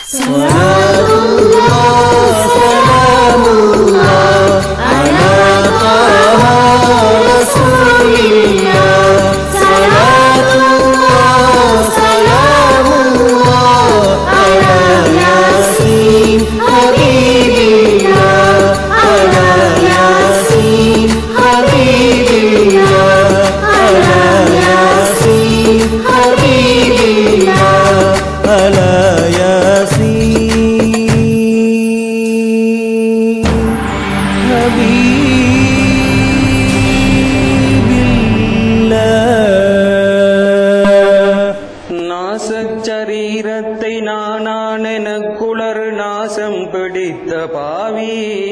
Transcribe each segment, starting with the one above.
صلاة الله سلام الله على طه رسول الله صلاة الله سلام الله على ياسين حبيب الله على ياسين حبيب الله على ياسين حبيب الله على ياسين حبيب الله நாசச்சரீரத்தை நானான குளர் நாசம் பிடித்த பாவி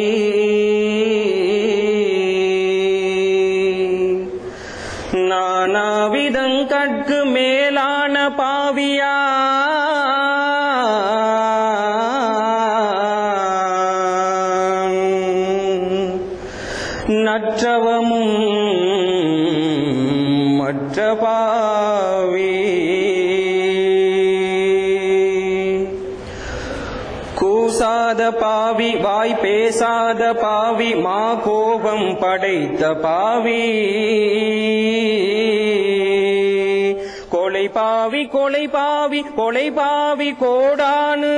நானாவிதங்கட்கு மேலான பாவியா நற்றவமும் மற்ற பாவி கூசாத பாவி வாய் பேசாத பாவி மா கோபம் படைத்த பாவி கொலை பாவி கொலை பாவி கொலை பாவி கோடானு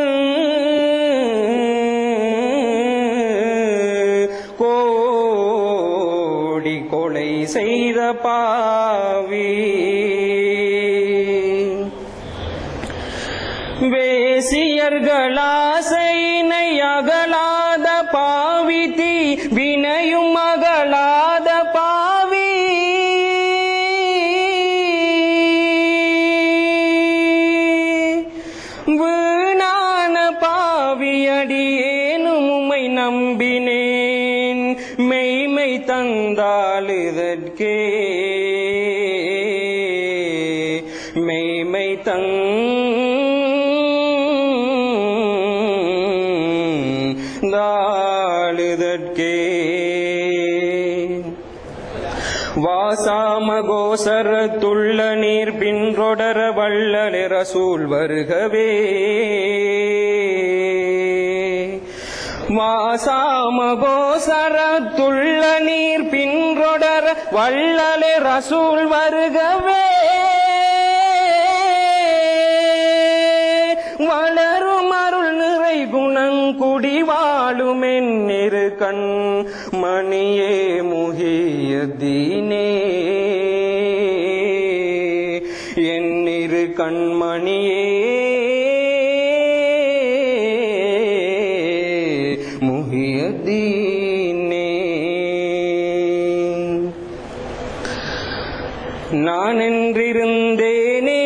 கோடி கொலை செய்த பாவி வேசியர்களாசைனை அகலாத பாவி தீ வினையும் அகலாத பாவி வீணான பாவியடியேனும் உம்மை நம்பினேன் மெய்மை தந்தால் இதற்கே மெய்மை தந்தாளுதற்கே வாசாமகோசரத்துள்ள நீர் பின்றொடர வள்ளலே ரசூல் வருகவே வாசாமகோசரத்துள்ள நீர் பின்றொடர வள்ளலே ரசூல் வருகவே வளரும் அருள் நிறை குணங்குடி வாழும் என்னிரு கண் மணியே முகியதீனே என்னிரு கண்மணியே முகியதீனே நான் என்றிருந்தேனே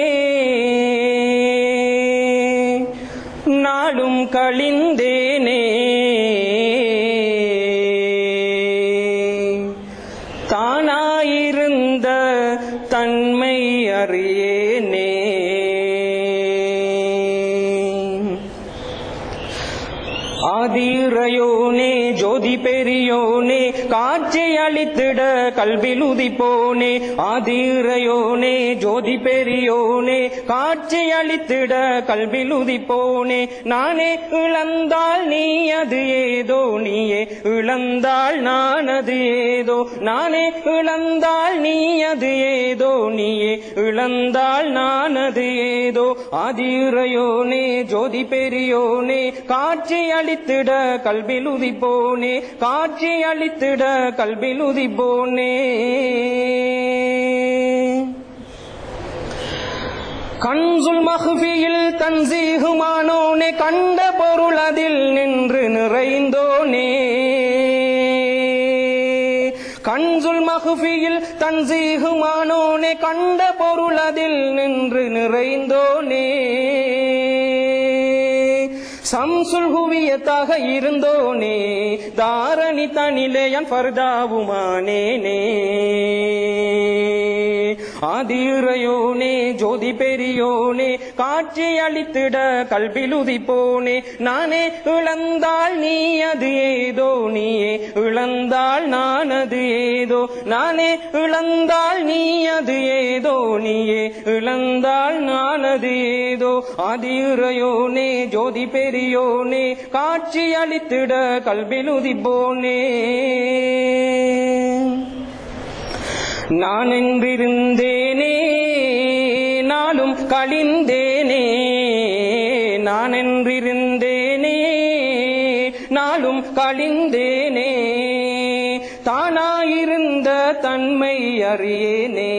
நாளும் கழிந்தேனே தானாயிருந்த தன்மை அறியேனே ஆதிரையோனே ஜோதி பெரியோனே காட்சி அளித்திட கல்வில் உதிப்போனே ஆதிரையோனே ஜோதி பெரியோனே காட்சி அளித்திட கல்வில் உதிப்போனே நானே இழந்தால் நீ அது ஏதோ நீயே இழந்தால் நான் அது ஏதோ நானே இழந்தால் நீ அது ஏதோ நீயே இழந்தால் நான் அது ஏதோ ஆதிரையோனே ஜோதி பெரியோனே காட்சி அளித்திட கல்வில் உதிப்போனே காட்சி அளித்திட கல்வில் உதிப்போனே கன்சுல் மஹ்பியில் தன்சீகுமானோனே கண்ட பொருள் அதில் நின்று நிறைந்தோனே கன்சுல் மஹ்பியில் தன்சீகுமானோனே கண்ட பொருள் அதில் நின்று நிறைந்தோனே சம்சுல் ஹுவியத்தாக இருந்தோனே தாரணி தனிலேயன் ஃபர்தாவுமானேனே ஆதிரையோனே ஜோதி பெரியோனே காட்சி அளித்திட கல்வியில் உதிப்போனே நானே இழந்தால் நீ அது ஏதோ நீயே இழந்தால் நான் அது ஏதோ நானே இழந்தால் நீ அது ஏதோ நீயே இழந்தால் நான் அது ஏதோ ஆதிரையோனே ஜோதி பெரியோனே காட்சி அளித்திட கல்வியில் உதிப்போனே நான் என்றிருந்தேனே நாளும் கழிந்தேனே நான் என்றிருந்தேனே நாளும் கழிந்தேனே தானாயிருந்த தன்மை அறியேனே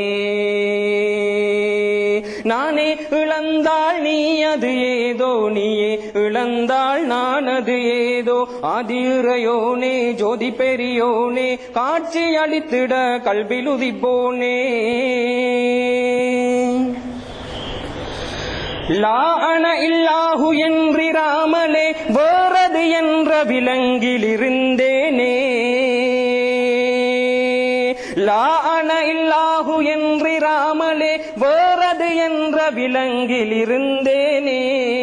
நானே இழந்தால் நீ அது ஏதோ நீயே இழந்தால் நான் அது ஏதோ ஆதிரையோனே ஜோதி பெரியோனே காட்சி அளித்திட கல்வியில் உதிப்போனே லா அன இல்லாஹு என்றிராமலே வேறது என்ற விலங்கில் இருந்தேனே லா அன இல்லாஹு என்றிராமலே வேறது என்ற விலங்கில் இருந்தேனே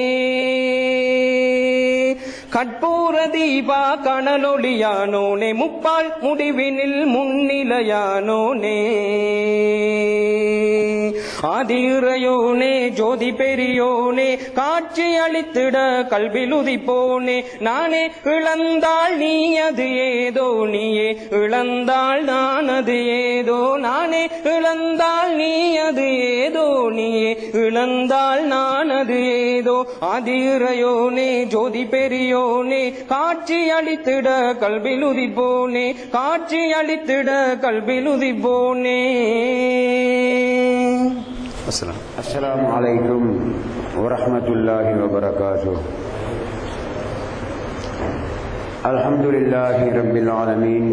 கற்பூர தீபா கனலொளியானோனே முப்பால் முடிவினில் முன்னிலையானோனே ஆதிரையோனே ஜோதி பெரியோனே காட்சி அளித்திட கல்வியில் உதிப்போனே நானே இழந்தால் நீ அது ஏதோ நீயே இழந்தால் நான் அது ஏதோ நானே இழந்தால் நீ அது ஏதோ நீயே இழந்தால் நான் அது ஏதோ ஆதிரையோனே ஜோதி பெரியோனே காட்சி அளித்திட கல்வியில் உதிப்போனே காட்சி அளித்திட கல்வியில் உதிப்போனே السلام السلام عليكم ورحمة الله وبركاته الحمد لله رب العالمين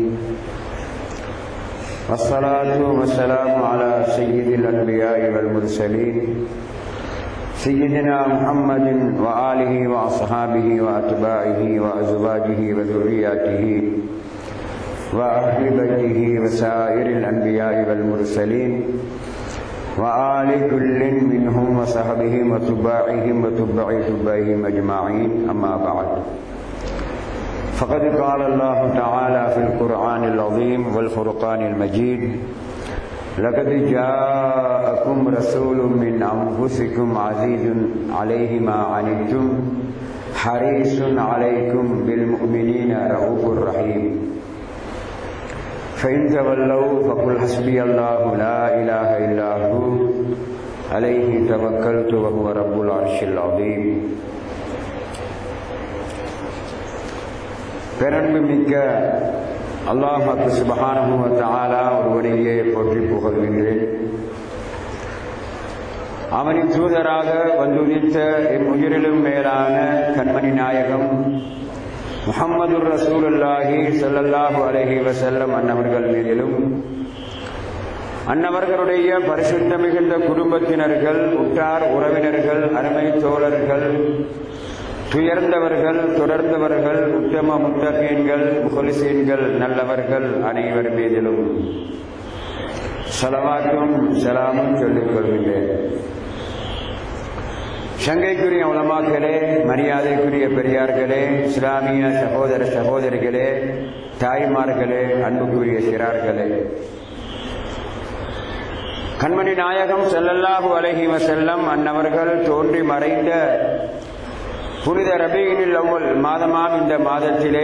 والصلاة والسلام على سيد الأنبياء والمرسلين سيدنا محمد وآله وأصحابه وأتباعه وأزواجه وذرياته وأهل بيته وسائر الأنبياء والمرسلين وآل كل منهم وصحبهم وتباعهم وتبع تبعهم أجمعين أما بعد فقد قال الله تعالى في القرآن العظيم والفرقان المجيد لقد جاءكم رسول من أنفسكم عزيز عليه ما عنتم حريص عليكم بالمؤمنين رؤوف رحيم فإن تولوا فقل حسبي الله لا إله إلا هو عليه توكلت وهو رب العرش العظيم பெரன்பு மிக்க அல்லாஹ் சுபஹானஹு வ தஆலா ஒருவனையே போற்றி புகழ்கின்றேன் அவனின் தூதராக வந்துதித்த எம் உயிரிலும் மேலான கண்மணி நாயகம் முகம்மது ரசூலுல்லாஹி ஸல்லல்லாஹு அலைஹி வஸல்லம் அன்னவர்கள் மீதிலும் அன்னவர்களுடைய பரிசுத்த மிகுந்த குடும்பத்தினர்கள் உற்றார் உறவினர்கள் அருமை தோழர்கள் துயர்ந்தவர்கள் தொடர்ந்தவர்கள் உத்தம முத்தகீன்கள் முகலிசீன்கள் நல்லவர்கள் அனைவர் மீதிலும் சலவாத்தும் சலாமும் சொல்லிக் கொள்கின்றேன் சங்கைக்குரிய உலமாக்களே மரியாதைக்குரிய பெரியார்களே இஸ்லாமிய சகோதர சகோதரிகளே தாய்மார்களே அன்புக்குரிய சிறார்களே கண்மணி நாயகம் செல்லல்லாஹு அலஹி வசல்லம் அன்னவர்கள் தோன்றி மறைந்த புனித ரபீனில் அவ்வள் மாதமாம் இந்த மாதத்திலே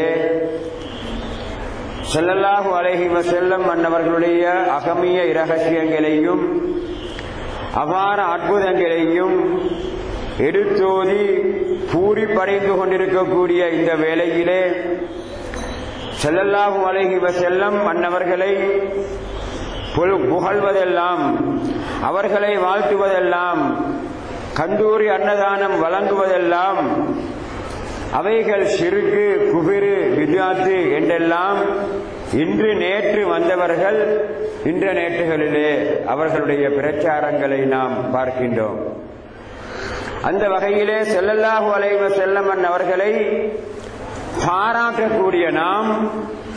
செல்லல்லாஹு அலஹி வசல்லம் அன்னவர்களுடைய அகமிய இரகசியங்களையும் அபார அற்புதங்களையும் எடுத்தோதி பூரி படைந்து கொண்டிருக்கக்கூடிய இந்த வேளையிலே செல்லல்லாஹு அலைஹி வசல்லம் அன்னவர்களை புகழ்வதெல்லாம் அவர்களை வாழ்த்துவதெல்லாம் கந்தூரி அன்னதானம் வழங்குவதெல்லாம் அவைகள் சிறுக்கு குபிறு வித்யாத்து என்றெல்லாம் இன்று நேற்று வந்தவர்கள் இன்ற நேற்றுகளிலே அவர்களுடைய பிரச்சாரங்களை நாம் பார்க்கின்றோம் அந்த வகையிலே செல்லல்லாஹு அலைவ செல்லமன் அவர்களை பாராட்டக்கூடிய நாம்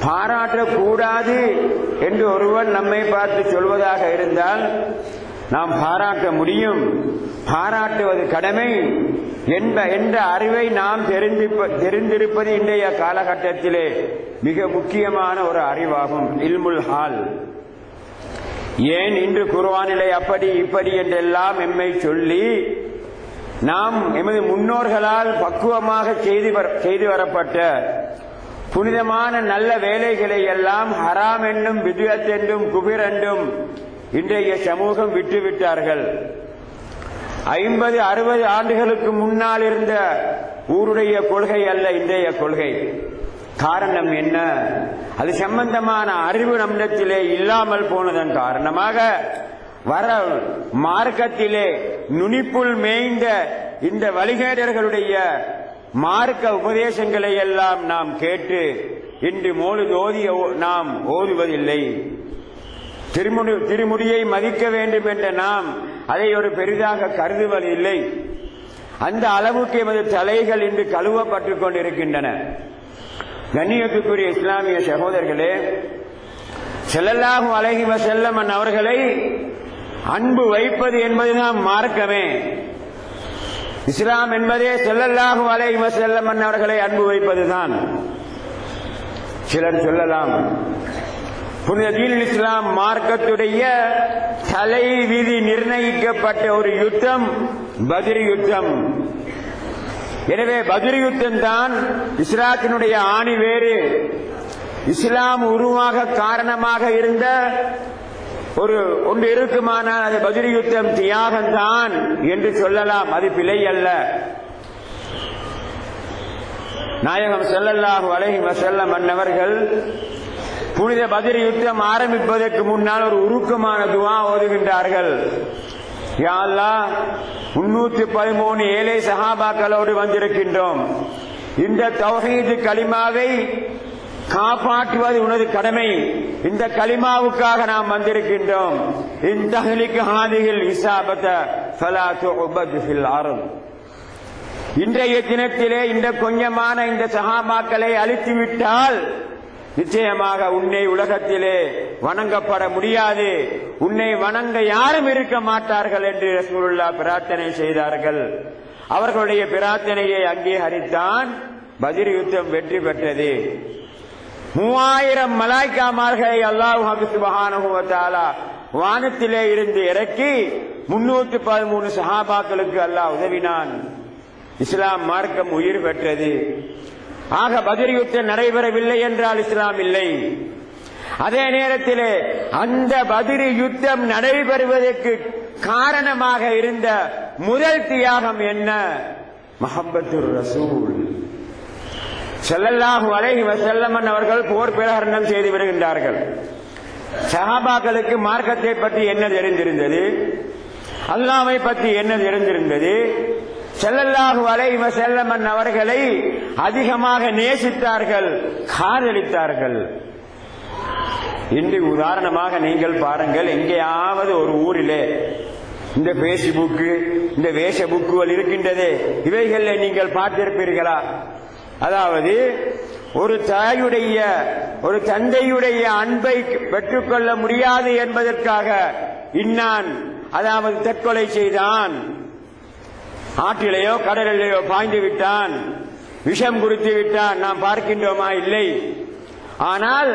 பாராட்டக்கூடாது என்று ஒருவன் நம்மை பார்த்து சொல்வதாக இருந்தால் நாம் பாராட்ட முடியும் பாராட்டுவது கடமை என்ப என்ற அறிவை நாம் தெரிந்திப்ப- தெரிந்திருப்பது இன்றைய காலகட்டத்திலே மிக முக்கியமான ஒரு அறிவாகும் இல்முல் ஹால் ஏன் இன்று குர்ஆனிலே அப்படி இப்படி என்றெல்லாம் எம்மை சொல்லி நாம் எமது முன்னோர்களால் பக்குவமாக செய்து வர- செய்து வரப்பட்ட புனிதமான நல்ல வேலைகளை எல்லாம் ஹராம் என்னும் விதுவத் என்றும் குபிர் என்றும் இன்றைய சமூகம் விட்டுவிட்டார்கள் ஐம்பது அறுபது ஆண்டுகளுக்கு முன்னால் இருந்த ஊருடைய கொள்கை அல்ல இன்றைய கொள்கை காரணம் என்ன அது சம்பந்தமான அறிவு நம்மிடத்திலே இல்லாமல் போனதன் காரணமாக வர மார்க்கத்திலே நுனிப்புள் மேய்ந்த இந்த வழிகேடர்களுடைய மார்க்க உபதேசங்களை எல்லாம் நாம் கேட்டு இன்று மோது ஓதிய நாம் ஓதுவதில்லை திருமுடி திருமுடியை மதிக்க வேண்டும் என்ற நாம் அதை ஒரு பெரிதாக கருதுவதில்லை அந்த அளவுக்கு எமது தலைகள் இன்று கழுவப்பட்டுக் கொண்டிருக்கின்றன கண்ணியத்துக்குரிய இஸ்லாமிய சகோதரர்களே செல்லல்லாஹு அலைஹி வஸல்லம் அவர்களை அன்பு வைப்பது என்பதுதான் மார்க்கமே இஸ்லாம் என்பதே செல்லல்லாஹு அலைஹி வஸல்லம் அவர்களை அன்பு வைப்பதுதான் சிலர் சொல்லலாம் புனித தீனுல் இஸ்லாம் மார்க்கத்துடைய தலை விதி நிர்ணயிக்கப்பட்ட ஒரு யுத்தம் பத்ரி யுத்தம் எனவே பத்ரி யுத்தம் தான் இஸ்லாத்தினுடைய ஆணி வேறு இஸ்லாம் உருவாக காரணமாக இருந்த ஒரு ஒன்று இருக்குமானால் அது பத்ரி யுத்தம் தியாகம்தான் என்று சொல்லலாம் அது பிழை அல்ல நாயகம் ஸல்லல்லாஹு அலைஹி வஸல்லம் அன்னவர்கள் புனித பத்ர் யுத்தம் ஆரம்பிப்பதற்கு முன்னால் ஒரு உருக்கமான துவா ஓதுகின்றார்கள் யா அல்லாஹ் முன்னூத்தி பதிமூணு ஏழை சஹாபாக்களோடு வந்திருக்கின்றோம் இந்த தௌஹீது கலிமாவை காப்பாற்றுவது உனது கடமை இந்த கலிமாவுக்காக நாம் வந்திருக்கின்றோம் இந்த ஹாதிகள் இசாபத ஃபலா துஅபது ஃபில் அர்த் இன்றைய தினத்திலே இந்த கொஞ்சமான இந்த சகாபாக்களை அழித்து விட்டால் நிச்சயமாக உன்னை உலகத்திலே வணங்கப்பட முடியாது உன்னை வணங்க யாரும் இருக்க மாட்டார்கள் என்று ரசூலுல்லா பிரார்த்தனை செய்தார்கள் அவர்களுடைய பிரார்த்தனையை அங்கீகரித்தான் பதிர் யுத்தம் வெற்றி பெற்றது மூவாயிரம் மலாய்க்காமார்களை அல்லாஹு சுபஹானஹு வ தஆலா வானத்திலே இருந்து இறக்கி முன்னூத்தி பதிமூணு சஹாபாக்களுக்கு அல்லாஹ் உதவினான் இஸ்லாம் மார்க்கம் உயிர் பெற்றது ஆக பதிர் யுத்தம் நடைபெறவில்லை என்றால் இஸ்லாம் இல்லை அதே நேரத்திலே அந்த பதிரி யுத்தம் நடைபெறுவதற்கு காரணமாக இருந்த முதல் தியாகம் என்ன மஹப்பத்துர் ரசூல் ஸல்லல்லாஹு அலைஹி வஸல்லமன் அவர்கள் போர் பிரகடனம் செய்து வருகின்றார்கள் சஹாபாக்களுக்கு மார்க்கத்தை பற்றி என்ன தெரிந்திருந்தது அல்லாமை பற்றி என்ன தெரிந்திருந்தது ஸல்லல்லாஹு அலைஹி வஸல்லமன் அவர்களை அதிகமாக நேசித்தார்கள் காதலித்தார்கள் இன்று உதாரணமாக நீங்கள் பாருங்கள் எங்கேயாவது ஒரு ஊரிலே இந்த பேஸ்புக்கு இந்த வேஷ புக்குகள் இருக்கின்றதே இவைகளில் நீங்கள் பார்த்திருப்பீர்களா அதாவது ஒரு தாயுடைய ஒரு தந்தையுடைய அன்பை பெற்றுக்கொள்ள முடியாது என்பதற்காக இன்னான் அதாவது தற்கொலை செய்தான் ஆற்றிலேயோ கடலிலேயோ பாய்ந்து விட்டான் விஷம் குடித்து விட்டான் நாம் பார்க்கின்றோமா இல்லை ஆனால்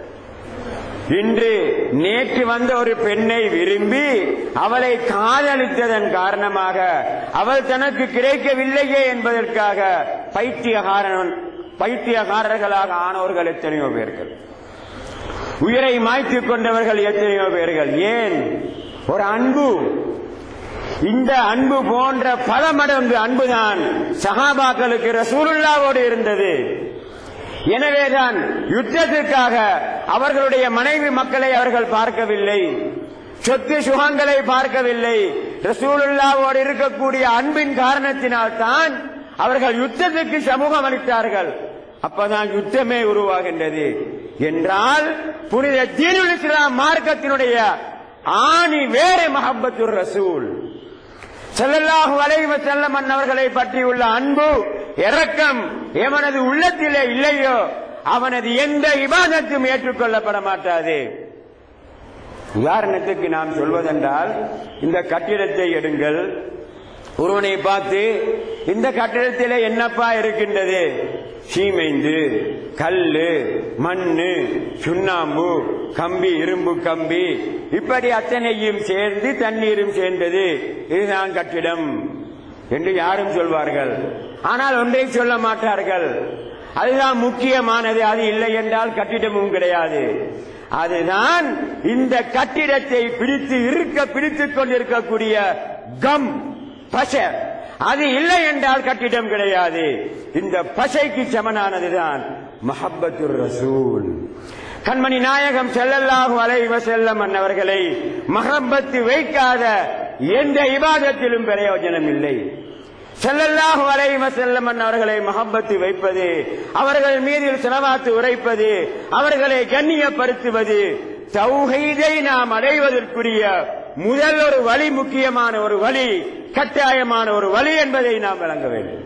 இன்று நேற்று வந்த ஒரு பெண்ணை விரும்பி அவளை காதலித்ததன் காரணமாக அவள் தனக்கு கிடைக்கவில்லையே என்பதற்காக பைத்தியகாரன் பைத்தியகாரர்களாக ஆனவர்கள் எத்தனையோ பேர்கள் உயிரை மாய்த்துக் கொண்டவர்கள் எத்தனையோ பேர்கள் ஏன் ஒரு அன்பு இந்த அன்பு போன்ற பல மடங்கு அன்புதான் சஹாபாக்களுக்கு ரசூலுல்லாவோடு இருந்தது எனவேதான் யுத்தத்திற்காக அவர்களுடைய மனைவி மக்களை அவர்கள் பார்க்கவில்லை சொத்து சுகங்களை பார்க்கவில்லை ரசூலுல்லாவோடு இருக்கக்கூடிய அன்பின் காரணத்தினால் தான் அவர்கள் யுத்தத்துக்கு சமூகம் அளித்தார்கள் அப்பதான் யுத்தமே உருவாகின்றது என்றால் புனித தீனுல் இஸ்லாம் மார்க்கத்தினுடைய ஆணி வேறு மஹப்பத்துர் ரசூல் ஸல்லல்லாஹு அலைஹி வஸல்லம் அவர்களை பற்றியுள்ள அன்பு இரக்கம் எவனது உள்ளத்திலே இல்லையோ அவனது எந்த இபாதத்தும் ஏற்றுக்கொள்ளப்பட மாட்டாது உதாரணத்துக்கு நாம் சொல்வதென்றால் இந்த கட்டிடத்தை எடுங்கள் ஒருவனை பார்த்து இந்த கட்டிடத்திலே என்னப்பா இருக்கின்றது சீமைந்து கல்லு மண்ணு சுண்ணாம்பு கம்பி இரும்பு கம்பி இப்படி அத்தனையும் சேர்ந்து தண்ணீரும் சேர்ந்தது இதுதான் கட்டிடம் என்று யாரும் சொல்வார்கள் ஆனால் ஒன்றை சொல்ல மாட்டார்கள் அதுதான் முக்கியமானது அது இல்லை என்றால் கட்டிடமும் கிடையாது அதுதான் இந்த கட்டிடத்தை பிடித்து இருக்க பிடித்துக் கொண்டிருக்கக்கூடிய கம் பசை அது இல்லை என்றால் கட்டிடம் கிடையாது இந்த பசைக்கு சமனானதுதான் மஹப்பத்துர் ரசூல் கண்மணி நாயகம் செல்லல்லாஹு அலைவ செல்லம் அன்னவர்களை மஹப்பத்து வைக்காத எந்த இபாதத்திலும் பிரயோஜனம் இல்லை செல்லல்லாஹு அலைவ செல்லம் அவர்களை மஹப்பத்து வைப்பது அவர்கள் மீதில் செலவாத்து உரைப்பது அவர்களை கண்ணியப்படுத்துவது தௌஹீதை நாம் அடைவதற்குரிய முதல் ஒரு வழி முக்கியமான ஒரு வழி கட்டாயமான ஒரு வழி என்பதை நாம் விளங்க வேண்டும்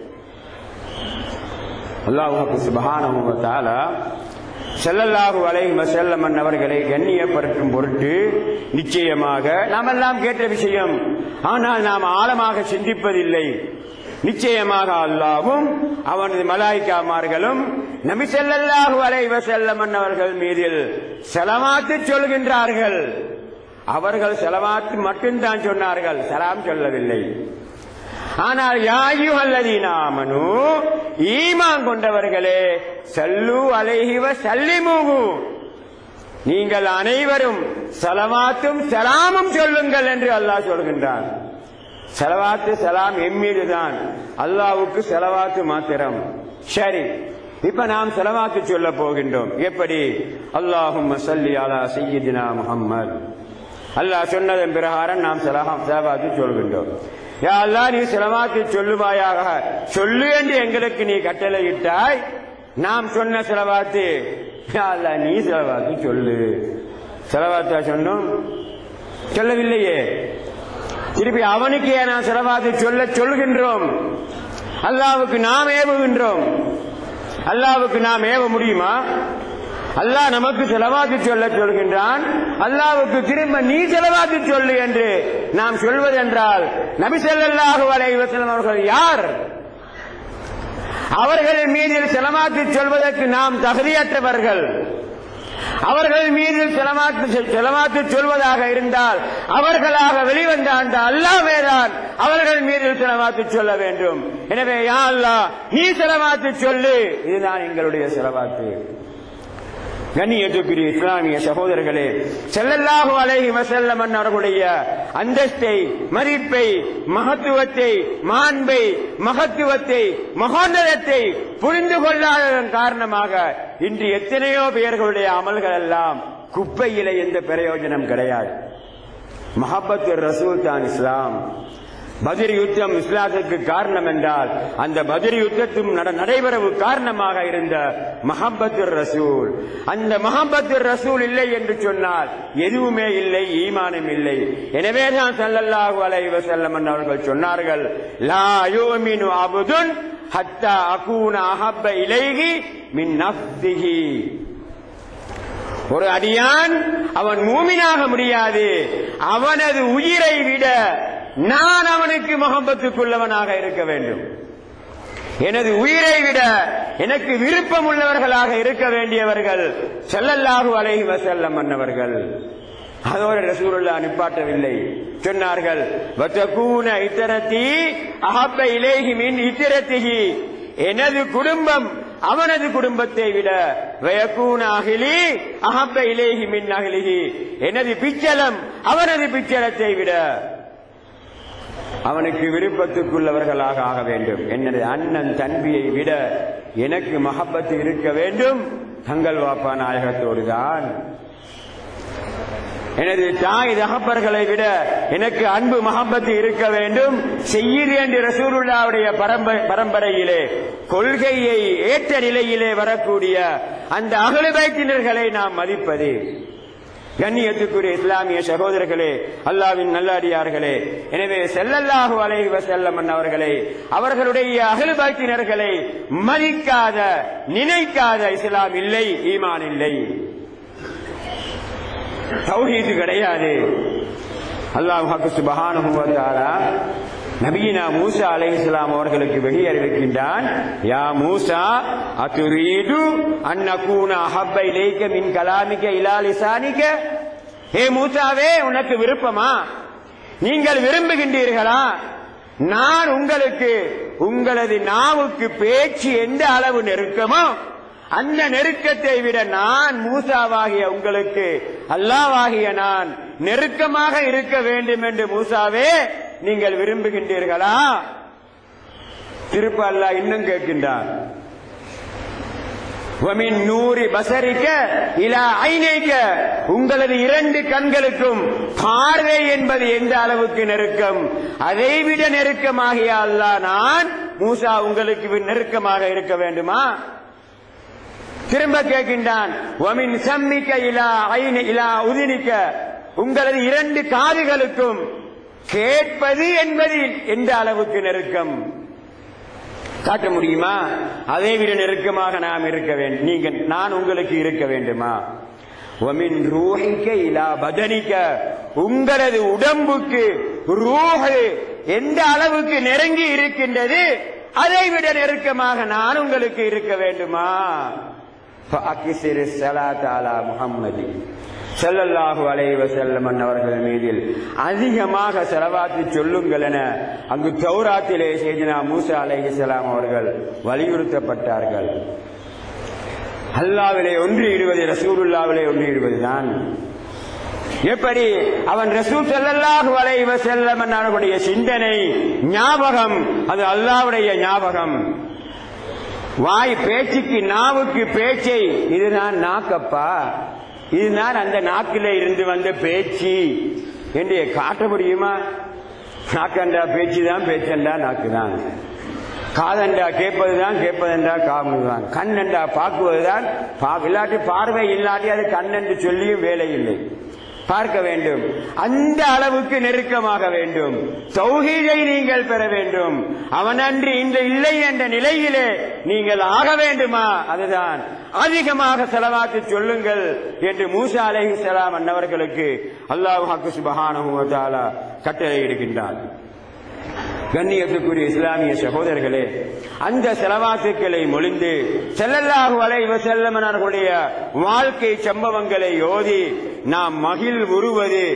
அல்லாஹு சுபஹானஹு வ தஆலா ஸல்லல்லாஹு அலைஹி வஸல்லம் அவர்களை கண்ணியப்படுத்தும் பொருட்டு நிச்சயமாக நாம் எல்லாம் கேட்ட விஷயம் ஆனால் நாம் ஆழமாக சிந்திப்பதில்லை நிச்சயமாக அல்லாவும் அவனது மலாய்க்காமார்களும் நபி ஸல்லல்லாஹு அலைஹி வஸல்லம் அவர்கள் மீதில் செலவாத்து சொல்கின்றார்கள் அவர்கள் செலவாத்து மட்டும்தான் சொன்னார்கள் சலாம் சொல்லவில்லை ஆனால் யாயு அல்லதீனாமனு ஈமான் கொண்டவர்களே சல்லு அலைஹிவ சல்லிமுகு நீங்கள் அனைவரும் சலவாத்தும் சலாமும் சொல்லுங்கள் என்று அல்லாஹ் சொல்கின்றான் செலவாத்து சலாம் எம்மீதுதான் அல்லாவுக்கு செலவாத்து மாத்திரம் சரி இப்ப நாம் செலவாத்து சொல்ல போகின்றோம் எப்படி அல்லாஹும் சல்லி அலா சையதினா முஹம்மது அல்லாஹ் சொன்னதன் பிரகாரம் நாம் செலவாம் செலவாத்து சொல்கின்றோம் யா அல்லாஹ் நீ செலவாத்து சொல்லுவாயாக சொல்லு என்று எங்களுக்கு நீ கட்டளையிட்டாய் நாம் சொன்ன செலவாத்து யா அல்லாஹ் நீ செலவாத்து சொல்லு செலவாத்தா சொன்னோம் சொல்லவில்லையே திருப்பி அவனுக்கு ஏன் நான் செலவாத்து சொல்ல சொல்கின்றோம் அல்லாவுக்கு நாம் ஏவுகின்றோம் அல்லாவுக்கு நாம் ஏவ முடியுமா அல்லாஹ் நமக்கு செலவாக்கு சொல்ல சொல்கின்றான் அல்லாவுக்கு திரும்ப நீ செலவாக்கு சொல்லு என்று நாம் சொல்வதென்றால் நபி ஸல்லல்லாஹு அலைஹி வஸல்லம் அவர்கள் யார் அவர்கள் மீது செலவாக்கு சொல்வதற்கு நாம் தகுதியற்றவர்கள் அவர்கள் மீது செலவாத்து செலவாத்து சொல்வதாக இருந்தால் அவர்களாக வெளிவந்த அந்த அல்லாவேதான் அவர்கள் மீது செலவாத்து சொல்ல வேண்டும் எனவே யா அல்லாஹ் நீ செலவாத்து சொல்லு இதுதான் எங்களுடைய செலவாத்து கண்ணியத்துக்குரிய இஸ்லாமிய சகோதரர்களே செல்லல்லாஹு அலைஹி வஸல்லம் அவர்களுடைய அந்தஸ்தை மதிப்பை மகத்துவத்தை மாண்பை மகத்துவத்தை மகோன்னதத்தை புரிந்து கொள்ளாததன் காரணமாக இன்று எத்தனையோ பேர்களுடைய அமல்கள் எல்லாம் குப்பையில எந்த பிரயோஜனம் கிடையாது மஹபத்து ரசூல் தான் இஸ்லாம் பதிர் யுத்தம் இஸ்லாத்துக்கு காரணம் என்றால் அந்த பதிர் யுத்தத்தும் நட- நடைபெறவு காரணமாக இருந்த மஹபத்து ரசூல் அந்த மஹபத்து ரசூல் இல்லை என்று சொன்னால் எதுவுமே இல்லை ஈமானம் இல்லை எனவே தான் ஸல்லல்லாஹு அலைஹி வஸல்லம் அவர்கள் சொன்னார்கள் லா யூமினு அபுதுன் ஹத்தா அகூன அஹப்ப இலைஹி மின் நஃப்ஸிஹி ஒரு அடியான் அவன் மூமினாக முடியாது அவனது உயிரை விட நான் அவனுக்கு முகம்பத்துக்குள்ளவனாக இருக்க வேண்டும் எனது உயிரை விட எனக்கு விருப்பம் உள்ளவர்களாக இருக்க வேண்டியவர்கள் செல்லல்லாஹு அலைஹி வஸல்லம் அன்னவர்கள் அதோடு ரசூலுல்லா நிப்பாட்டவில்லை சொன்னார்கள் வத்தகூன இத்தரத்தி அஹப்ப இலேஹி மின் இத்திரத்திஹி எனது குடும்பம் அவனது குடும்பத்தை விட வயக்கூன அகிலி அஹப்ப இலேஹி மின் அகிலிஹி எனது பிச்சலம் அவனது பிச்சலத்தை விட அவனுக்கு விருப்பத்துக்குள்ளவர்களாக ஆக வேண்டும் எனது அண்ணன் தன்பியை விட எனக்கு மகப்பத்து இருக்க வேண்டும் தங்கள் வாப்பா நாயகத்தோடு தான் எனது தாய் தகப்பர்களை விட எனக்கு அன்பு மகப்பத்து இருக்க வேண்டும் செய்யுது என்று ரசூலுல்லாவுடைய பரம்ப- பரம்பரையிலே கொள்கையை ஏற்ற நிலையிலே வரக்கூடிய அந்த அகலுபைத்தினர்களை நாம் மதிப்பது கண்ணியத்துக்குரிய இஸ்லாமிய சகோதரர்களே அல்லாவின் நல்லடியார்களே எனவே செல்லல்லாஹு அலைஹி வஸல்லம் அவர்களை அவர்களுடைய அகல்பாக்கினர்களை மதிக்காத நினைக்காத இஸ்லாம் இல்லை ஈமான் இல்லை தௌஹீது கிடையாது அல்லாஹ் சுபஹானஹு வ தஆலா நபியினா மூசா அலைஹிஸ்ஸலாம் அவர்களுக்கு வெளியே அறிவிக்கின்றான் யா மூசா அத்துரீது அன் நகூன அஹப்ப இலைக்க மின் கலாமிக இலா லிசானிக ஹே மூசாவே உனக்கு விருப்பமா நீங்கள் விரும்புகின்றீர்களா நான் உங்களுக்கு உங்களது நாவுக்கு பேச்சு எந்த அளவு நெருக்கமோ அந்த நெருக்கத்தை விட நான் மூசாவாகிய உங்களுக்கு அல்லாவாகிய நான் நெருக்கமாக இருக்க வேண்டும் என்று மூசாவே நீங்கள் விரும்புகின்றீர்களா திருப்ப அல்லாஹ் இன்னும் கேட்கின்றான் வமின் நூறி பசரிக்க இலா ஐநேக்க உங்களது இரண்டு கண்களுக்கும் பார்வை என்பது எந்த அளவுக்கு நெருக்கம் அதைவிட நெருக்கமாகிய அல்லாஹ் நான் மூசா உங்களுக்கு நெருக்கமாக இருக்க வேண்டுமா திரும்ப கேட்கின்றான் ஒமின் சம்மிக்க இலா ஐன இலா உதினிக்க உங்களது இரண்டு காதுகளுக்கும் கேட்பது என்பது எந்த அளவுக்கு நெருக்கம் காட்ட முடியுமா அதை விட நெருக்கமாக நாம் இருக்க வேண்டும் நீங்க நான் உங்களுக்கு இருக்க வேண்டுமா ஒமின் ரூஹிக்க இலா பதனிக்க உங்களது உடம்புக்கு ரூஹு எந்த அளவுக்கு நெருங்கி இருக்கின்றது அதை விட நெருக்கமாக நான் உங்களுக்கு இருக்க வேண்டுமா فأكثر الصلاة على محمد ஸல்லல்லாஹு அலைஹி வஸல்லம் அவர்கள் மீதில் அதிகமாக செலவாத்து சொல்லுங்கள் என அங்கு தௌராத்திலே செய்தினா மூசா அலைஹிஸ்ஸலாம் அவர்கள் வலியுறுத்தப்பட்டார்கள் அல்லாவிலே ஒன்று இடுவது ரசூலுல்லாவிலே ஒன்று இடுவதுதான் எப்படி அவன் ரசூல் ஸல்லல்லாஹு அலைஹி வஸல்லம் அவர்களுடைய சிந்தனை ஞாபகம் அது அல்லாஹ்வுடைய ஞாபகம் வாய் பேச்சுக்கு நாவுக்கு பேச்சை இதுதான் நாக்கப்பா இதுதான் அந்த நாக்கில இருந்து வந்த பேச்சு என்று காட்ட முடியுமா நாக்கண்டா பேச்சு தான் பேச்சண்டா நாக்கு தான் காதண்டா கேட்பதுதான் கேட்பதென்றா காமுதான் கண்ணண்டா பார்க்குவதுதான் பா- இல்லாட்டி பார்வை இல்லாட்டி அது கண்ணென்று சொல்லியும் வேலை இல்லை பார்க்க வேண்டும் அந்த அளவுக்கு நெருக்கமாக வேண்டும் தௌஹீதை நீங்கள் பெற வேண்டும் அவனன்றி இந்த இல்லை என்ற நிலையிலே நீங்கள் ஆக வேண்டுமா அதுதான் அதிகமாக செலவாக்கி சொல்லுங்கள் என்று மூசா அலைஹிஸ்ஸலாம் அன்னவர்களுக்கு அல்லாஹ் ஹக்கு சுபஹானஹு வ தஆலா கட்டளை இடுகின்றான் கண்ணியத்துக்குரிய இஸ்லாமிய சகோதரர்களே அந்த செலவாத்துக்களை மொழிந்து செல்லல்லாஹு அலைஹி வஸல்லம் அவர்களுடைய வாழ்க்கை சம்பவங்களை ஓதி நாம் மகிழ் உருவது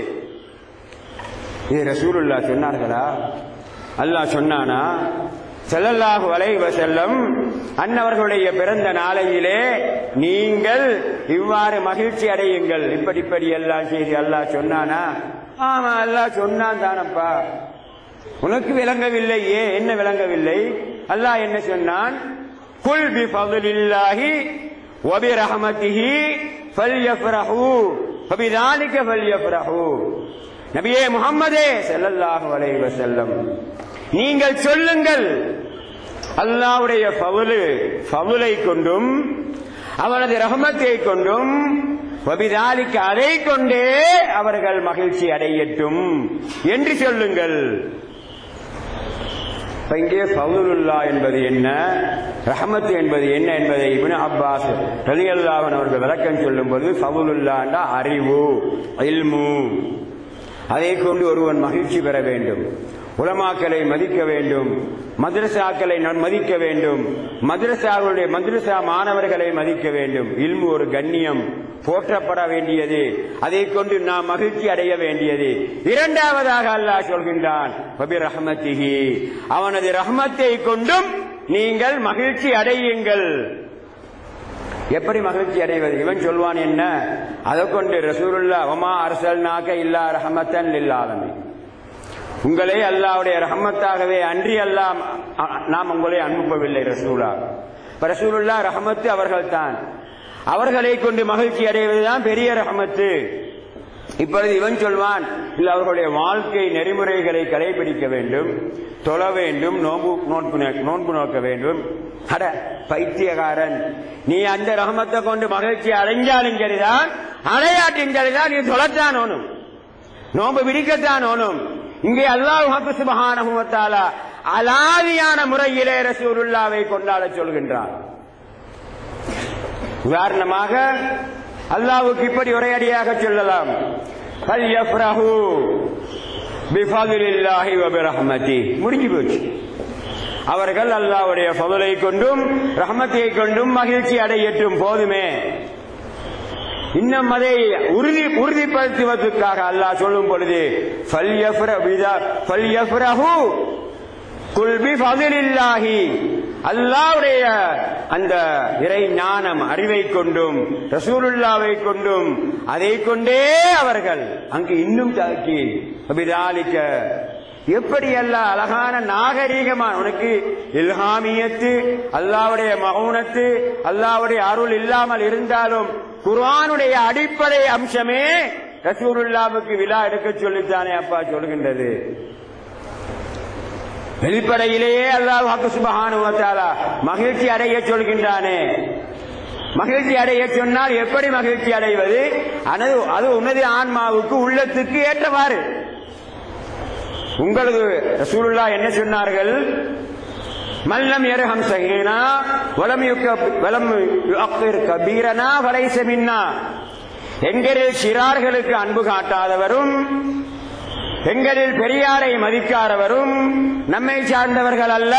இது ரசூலுல்லா சொன்னார்களா அல்லாஹ் சொன்னானா செல்லல்லாஹு அலைஹி வஸல்லம் அன்னவர்களுடைய பிறந்த நாளையிலே நீங்கள் இவ்வாறு மகிழ்ச்சி அடையுங்கள் இப்படி இப்படி எல்லாம் செய்தி அல்லாஹ் சொன்னானா ஆமா அல்லாஹ் சொன்னான் தானப்பா உனக்கு விளங்கவில்லை ஏ என்ன விளங்கவில்லை அல்லாஹ் என்ன சொன்னான் குல் பி ஃபضலில்லாஹி வ பி ரஹமத்திஹி ஃபல்யஃப்ரஹு ஃபபிதாலிக ஃபல்யஃப்ரஹு நபியே முஹம்மதே ஸல்லல்லாஹு அலைஹி வஸல்லம் நீங்கள் சொல்லுங்கள் அல்லாஹ்வுடைய ஃபضலு ஃபضலை கொண்டும் அவனது ரஹமத்தை கொண்டும் வபிதாலிக்கு அதை கொண்டே அவர்கள் மகிழ்ச்சி அடையட்டும் என்று சொல்லுங்கள் இப்ப இங்கே ஃபவுலுல்லா என்பது என்ன ரஹமத் என்பது என்ன என்பதை இப்னு அப்பாஸ் ரலியல்லாஹு அவர்கள் விளக்கம் சொல்லும்போது ஃபவுலுல்லாண்டா அறிவு இல்மு அதை கொண்டு ஒருவன் மகிழ்ச்சி பெற வேண்டும் உலமாக்களை மதிக்க வேண்டும் மദ്രസാக்களை ந- மதிக்க வேண்டும் மദ്രസാவுடைய மദ്രസா மாணவர்களை மதிக்க வேண்டும் இல்மு ஒரு கண்ணியம் போற்றப்பட வேண்டியது அதை கொண்டு நாம் மகிழ்ச்சி அடைய வேண்டியது இரண்டாவதாக அல்லாஹ் சொல்கின்றான் வபி ரஹமத்திஹி அவனது ரஹமத்தை கொண்டும் நீங்கள் மகிழ்ச்சி அடையுங்கள் எப்படி மகிழ்ச்சி அடைவது இவன் சொல்வான் என்ன அதை கொண்டு ரசூலுல்லா வமா அரசல்னாக்க இல்லா ரஹமத்தன் லில்லாலமி உங்களை அல்லாவுடைய ரஹமத்தாகவே அன்றி அல்லாம் நாம் உங்களை அனுப்பவில்லை ரசூலா இப்ப ரசூலுல்லா ரஹமத்து அவர்கள் தான் அவர்களை கொண்டு மகிழ்ச்சி அடைவதுதான் பெரிய ரஹமத்து இப்பொழுது இவன் சொல்வான் இல்ல அவர்களுடைய வாழ்க்கை நெறிமுறைகளை கடைபிடிக்க வேண்டும் தொழ வேண்டும் நோன்பு நோன்பு நோ- நோன்பு நோக்க வேண்டும் அட பைத்தியகாரன் நீ அந்த ரஹமத்தை கொண்டு மகிழ்ச்சி அடைஞ்சாலும் சரிதான் அடையாட்டின் சரிதான் நீ தொலைத்தான் ஓனும் நோன்பு விடிக்கத்தான் ஓனும் இங்கே அல்லாஹ் சுபஹானஹு வ தஆலா அலாதியான முறையிலே ரசூலுல்லாவை கொண்டாட சொல்கின்றான் உதாரணமாக அல்லாஹ்வுக்கு இப்படி உரையடியாக சொல்லலாம் "ஃபல் யஃப்ரஹு பிஃபலில்லாஹி வ பிரஹ்மதி முடிஞ்சு போச்சு அவர்கள் அல்லாஹ்வுடைய ஃபضலை கொண்டும் ரஹமத்தை கொண்டும் மகிழ்ச்சி அடையட்டும் போதுமே இன்னும் அதை உறுதி உறுதிப்படுத்துவதற்காக அல்லாஹ் சொல்லும் பொழுது "ஃபல்யஃப்ர- பிதா- ஃபல்யஃப்ரஹு குல்பி ஃபதிலில்லாஹி அல்லாவுடைய அந்த இறை ஞானம் அறிவை கொண்டும் ரசூலுல்லாவை கொண்டும் அதை கொண்டே அவர்கள் அங்கு இன்னும் தாக்கி அபிதாலிக்க எப்படி அல்ல அழகான நாகரீகமான உனக்கு இல்ஹாமியத்து அல்லாவுடைய மகவுனத்து அல்லாவுடைய அருள் இல்லாமல் இருந்தாலும் குர்ஆனுடைய அடிப்படை அம்சமே ரசூலுல்லாவுக்கு விழா எடுக்க சொல்லித்தானே அப்பா சொல்கின்றது வெளிப்படையிலேயே அல்லாஹ் சுபஹானஹு வ தஆலா மகிழ்ச்சி அடைய சொல்கின்றானே மகிழ்ச்சி அடைய சொன்னால் எப்படி மகிழ்ச்சி அடைவது அது அது உனது ஆன்மாவுக்கு உள்ளத்துக்கு ஏற்றவாறு உங்களது ரசூலுல்லா என்ன சொன்னார்கள் மல்லம் எரகம் சகீனா வலம் யுக்க வலம் யுஅக்கிர் கபீரனா வலைச மின்னா எங்களில் சிறார்களுக்கு அன்பு காட்டாதவரும் எங்களில் பெரியாரை மதிக்காதவரும் நம்மை சார்ந்தவர்கள் அல்ல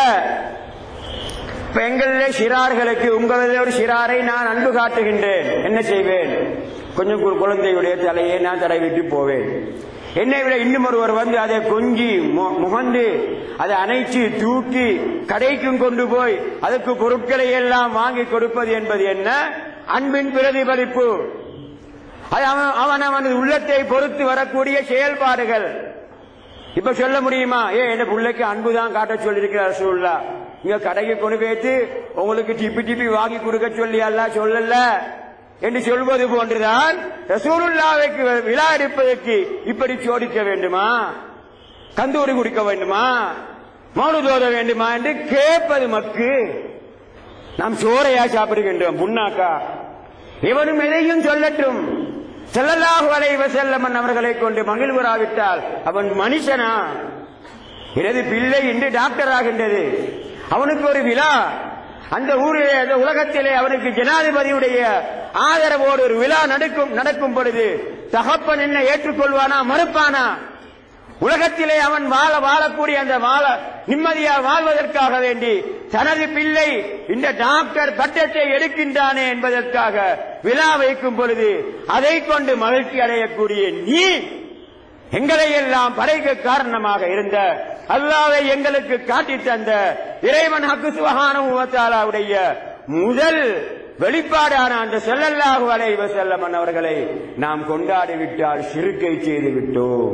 இப்ப எங்களிலே சிறார்களுக்கு உங்களது ஒரு சிறாரை நான் அன்பு காட்டுகின்றேன் என்ன செய்வேன் கொஞ்சம் கு- குழந்தையுடைய தலையை நான் தடவிட்டு போவேன் என்னை விட இன்னும் ஒருவர் வந்து அதை கொஞ்சி மு- முகந்து அதை அணைச்சு தூக்கி கடைக்கும் கொண்டு போய் அதுக்கு பொருட்களை எல்லாம் வாங்கி கொடுப்பது என்பது என்ன அன்பின் பிரதிபலிப்பு அது அவன் அவன் அவனது உள்ளத்தை பொறுத்து வரக்கூடிய செயல்பாடுகள் இப்ப சொல்ல முடியுமா ஏ என்ன பிள்ளைக்கு அன்பு தான் காட்ட சொல்லியிருக்கிறார் ரசூலுல்லா இங்க கடைக்கு கொண்டு போய்த்து உங்களுக்கு டிப்பி டிப்பி வாங்கி கொடுக்க சொல்லி அல்லாஹ் சொல்லல என்று சொல்வது போன்றுதான் ரசூலுல்லாவுக்கு விழா எடுப்பதற்கு இப்படி சோடிக்க வேண்டுமா கந்தூரி குடிக்க வேண்டுமா மௌனதோத வேண்டுமா என்று கேட்பது மக்கு நாம் சோறையா சாப்பிடுகின்றோம் புண்ணாக்கா இவனும் எதையும் சொல்லட்டும் செல்லல்லாஹு அலைஹி வஸல்லம் அவர்களை கொண்டு மகிழ்வராவிட்டால் அவன் மனுஷனா எனது பிள்ளை இன்று டாக்டர் ஆகின்றது அவனுக்கு ஒரு விழா அந்த ஊரிலே அந்த உலகத்திலே அவனுக்கு ஜனாதிபதியுடைய ஆதரவோடு ஒரு விழா நடக்கும் நடக்கும் பொழுது தகப்பன் என்ன ஏற்றுக்கொள்வானா மறுப்பானா உலகத்திலே அவன் வாழ வாழக்கூடிய அந்த வாழ நிம்மதியா வாழ்வதற்காக வேண்டி தனது பிள்ளை இந்த டாக்டர் பட்டத்தை எடுக்கின்றானே என்பதற்காக விழா வைக்கும் பொழுது அதை கொண்டு மகிழ்ச்சி அடையக்கூடிய நீ எங்களை எல்லாம் படைக்க காரணமாக இருந்த அல்லாவை எங்களுக்கு காட்டி தந்த இறைவன் ஹக்கு சுபஹானுடைய முதல் வெளிப்பாடான அந்த செல்லல்லாஹு அலைஹி வஸல்லம் அவர்களை நாம் கொண்டாடி விட்டால் சிறுக்கை செய்து விட்டோம்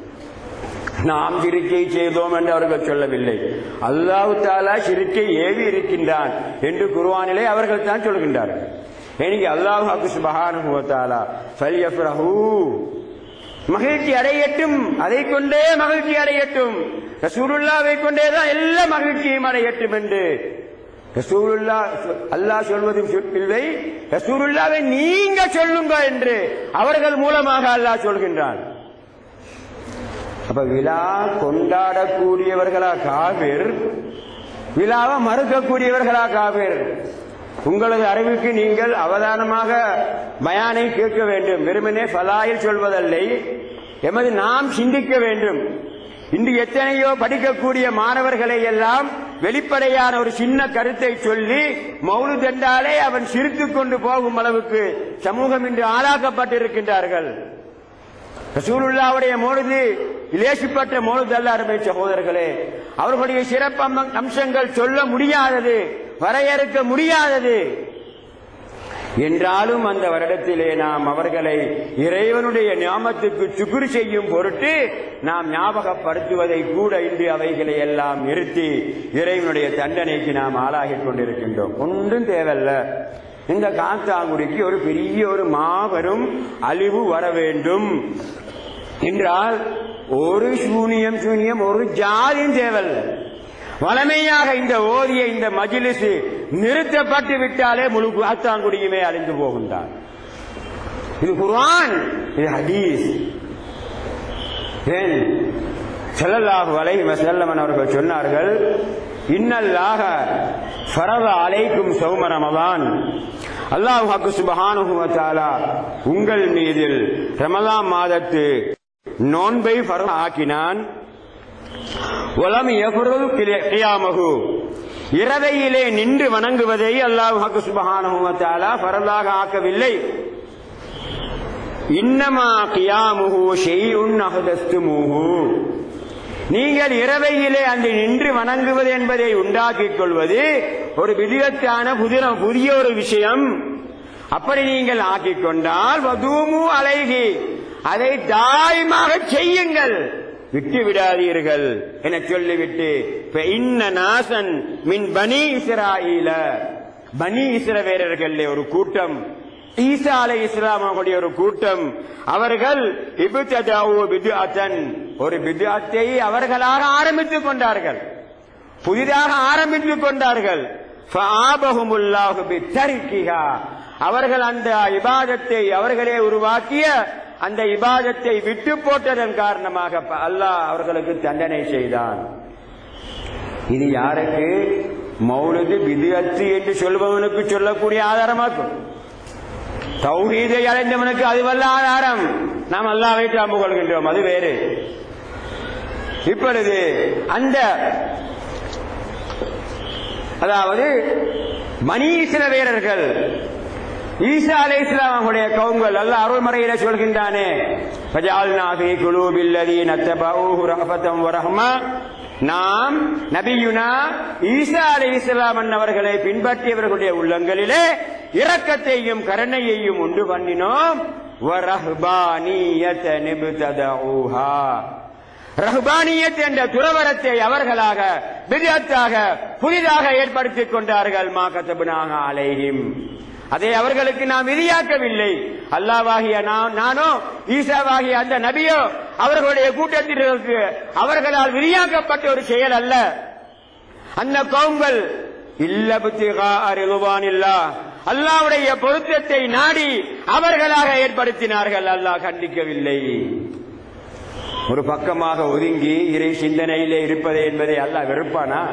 நாம் சிறுக்கை செய்தோம் என்று அவர்கள் சொல்லவில்லை அல்லாஹு தாலா சிறுக்கை ஏவி இருக்கின்றான் என்று குர்ஆனிலே அவர்கள் தான் சொல்கின்றார்கள் எனக்கு அல்லாஹு ஹக்கு சுபஹானுஹு வ தஆலா ஃபல்யஃப்ரஹூ மகிழ்ச்சி அடையட்டும் அதை கொண்டே மகிழ்ச்சி அடையட்டும் ரசூலுல்லாவை கொண்டே தான் எல்லா மகிழ்ச்சியும் அடையட்டும் என்று ரசூலுல்லா அல்லாஹ் சொல்வதும் இல்லை ரசூலுல்லாவை நீங்க சொல்லுங்க என்று அவர்கள் மூலமாக அல்லாஹ் சொல்கின்றான் அப்ப விழா கொண்டாடக்கூடியவர்களா காவிர் விழாவை மறுக்கக்கூடியவர்களா காவிர் உங்களது அறிவுக்கு நீங்கள் அவதானமாக பயானை கேட்க வேண்டும் வெறுமனே ஃபலாயில் சொல்வதல்லை எமது நாம் சிந்திக்க வேண்டும் இன்று எத்தனையோ படிக்கக்கூடிய மாணவர்களை எல்லாம் வெளிப்படையான ஒரு சின்ன கருத்தை சொல்லி மௌலு என்றாலே அவன் சிரித்துக் கொண்டு போகும் அளவுக்கு சமூகம் இன்று ஆளாக்கப்பட்டிருக்கின்றார்கள் ரசூலுல்லாவுடைய மோழுது இலேசிப்பட்ட மோழுது அல்ல அருமை சகோதரர்களே அவர்களுடைய சிறப்பு அம்ம- அம்சங்கள் சொல்ல முடியாதது வரையறுக்க முடியாதது என்றாலும் அந்த வருடத்திலே நாம் அவர்களை இறைவனுடைய ஞாபகத்துக்கு சுக்குரு செய்யும் பொருட்டு நாம் ஞாபகப்படுத்துவதை கூட இன்று அவைகளை எல்லாம் நிறுத்தி இறைவனுடைய தண்டனைக்கு நாம் ஆளாகிக் கொண்டிருக்கின்றோம் ஒன்றும் தேவையில்ல இந்த காத்தாங்குடிக்கு ஒரு பெரிய ஒரு மாபெரும் அழிவு வர வேண்டும் என்றால் ஒரு சூனியம் சூனியம் ஒரு ஜாதியும் தேவையில்ல வளமையாக இந்த ஓதிய இந்த மஜிலிசு நிறுத்தப்பட்டு விட்டாலே முழு காத்தாங்குடியுமே அழிந்து போகின்றான் இது குர்ஆன் இது ஹதீஸ் ஏன் ஸல்லல்லாஹு அலைஹி வஸல்லம் அவர்கள் சொன்னார்கள் இன்னல்லாக ஃபரத அலைக்கும் சௌம ரமலான் அல்லாஹ் ஹக்கு சுபஹானஹு வ தஆலா உங்கள் மீதில் ரமலான் மாதத்து நோன்பை ஃபரத் ஆக்கினான் வலம் யஃபருல் கியாமஹு இரவையிலே நின்று வணங்குவதை அல்லாஹ் ஹக்கு சுபஹானஹு வ தஆலா ஃபரலாக ஆக்கவில்லை இன்னமா கியாமுஹு ஷெய்உன் அஹதஸ்துமுஹு நீங்கள் இரவையிலே அன்று நின்று வணங்குவது என்பதை உண்டாக்கிக் கொள்வது ஒரு விதிவத்தான புதிய புதிய ஒரு விஷயம் அப்படி நீங்கள் ஆக்கிக் கொண்டால் வதூமு அலைகி அதை தாயமாக செய்யுங்கள் விட்டு விடாதீர்கள் என சொல்லிவிட்டு "ஃப இன்ன நாசன் மின் பனி இஸ்ராயில பனி இஸ்ரவேலர்கள் ஒரு கூட்டம் ஈசா அலை இஸ்லாம் அவர்களுடைய ஒரு கூட்டம் அவர்கள் இபுத்ததாவு பிதுஅத்தன் ஒரு பிதுஅத்தை அவர்களாக ஆரம்பித்துக் கொண்டார்கள் புதிதாக ஆரம்பித்துக் கொண்டார்கள் ஃபஆபஹுமுல்லாஹு பித்தரிக்கிஹா அவர்கள் அந்த இபாதத்தை அவர்களே உருவாக்கிய அந்த இபாதத்தை விட்டு போட்டதன் காரணமாக ப- அல்லாஹ் அவர்களுக்கு தண்டனை செய்தான் இது யாருக்கு மௌலது விதியத்து என்று சொல்பவனுக்கு சொல்லக்கூடிய ஆதாரமாக்கும் தௌஹீதை அடைந்தவனுக்கு அதுவல்ல ஆதாரம் நாம் அல்லாவை தாம்பு கொள்கின்றோம் அது வேறு இப்பொழுது அந்த அதாவது மணீஸ்வர வீரர்கள் ஈசா அலை இஸ்லாமுடைய கவுங்கள் அல்ல அருள்மறையில சொல்கின்றானே فجعلنا في قلوب الذين اتبعوه رأفة ورحمة நாம் நபியுனா ஈசா அலை இஸ்லாம் அவர்களை பின்பற்றியவர்களுடைய உள்ளங்களிலே இரக்கத்தையும் கருணையையும் உண்டு பண்ணினோம் وَرَهْبَانِيَّةً ابْتَدَعُوهَا ரஹ்பானியத் என்ற துறவரத்தை அவர்களாக பிரியத்தாக புதிதாக ஏற்படுத்திக் கொண்டார்கள் மா கத்தபுனாக அலைஹிம் அதை அவர்களுக்கு நாம் விதியாக்கவில்லை அல்லாவாகிய நான் நானோ ஈசாவாகிய அந்த நபியோ அவர்களுடைய கூட்டத்தினருக்கு அவர்களால் விதியாக்கப்பட்ட ஒரு செயல் அல்ல அந்த கவுங்கள் இல்லபுத்திகா அறிவானில்லா அல்லாவுடைய பொருத்தத்தை நாடி அவர்களாக ஏற்படுத்தினார்கள் அல்லாஹ் கண்டிக்கவில்லை ஒரு பக்கமாக ஒதுங்கி இறை சிந்தனையிலே இருப்பது என்பதை அல்லாஹ் வெறுப்பானா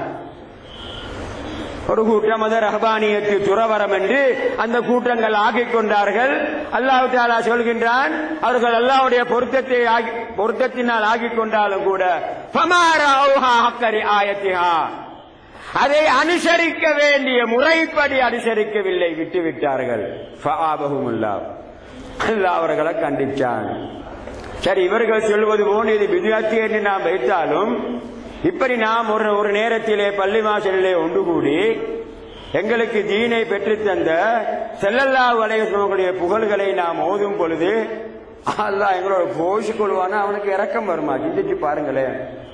ஒரு கூட்டம் அது ரஹபானியத்து துறவரம் என்று அந்த கூட்டங்கள் ஆக்கிக் கொண்டார்கள் அல்லாஹ் தாலா சொல்கின்றான் அவர்கள் அல்லாஹ்வுடைய பொருத்தத்தை ஆகி- பொருத்தத்தினால் ஆக்கிக் கொண்டாலும் கூட ஃபமாரவுஹா ஹக்கரி ஆயத்திஹா அதை அனுசரிக்க வேண்டிய முறைப்படி அனுசரிக்கவில்லை விட்டுவிட்டார்கள் ஃபஆபஹுமுல்லாஹ். அல்லாஹ் அவர்களை கண்டிச்சான் சரி இவர்கள் சொல்வது போன்று இது விதியாத்தி என்று நாம் வைத்தாலும் இப்படி நாம் ஒரு ஒரு நேரத்திலே பள்ளி வாசலிலே ஒன்று கூடி எங்களுக்கு தீனை பெற்றுத்தந்த செல்லல்லா வலையுடைய புகழ்களை நாம் ஓதும் பொழுது அல்லாஹ் எங்களோட கோஷிக் கொள்வானா அவனுக்கு இறக்கம் வருமா சிந்திச்சு பாருங்களேன்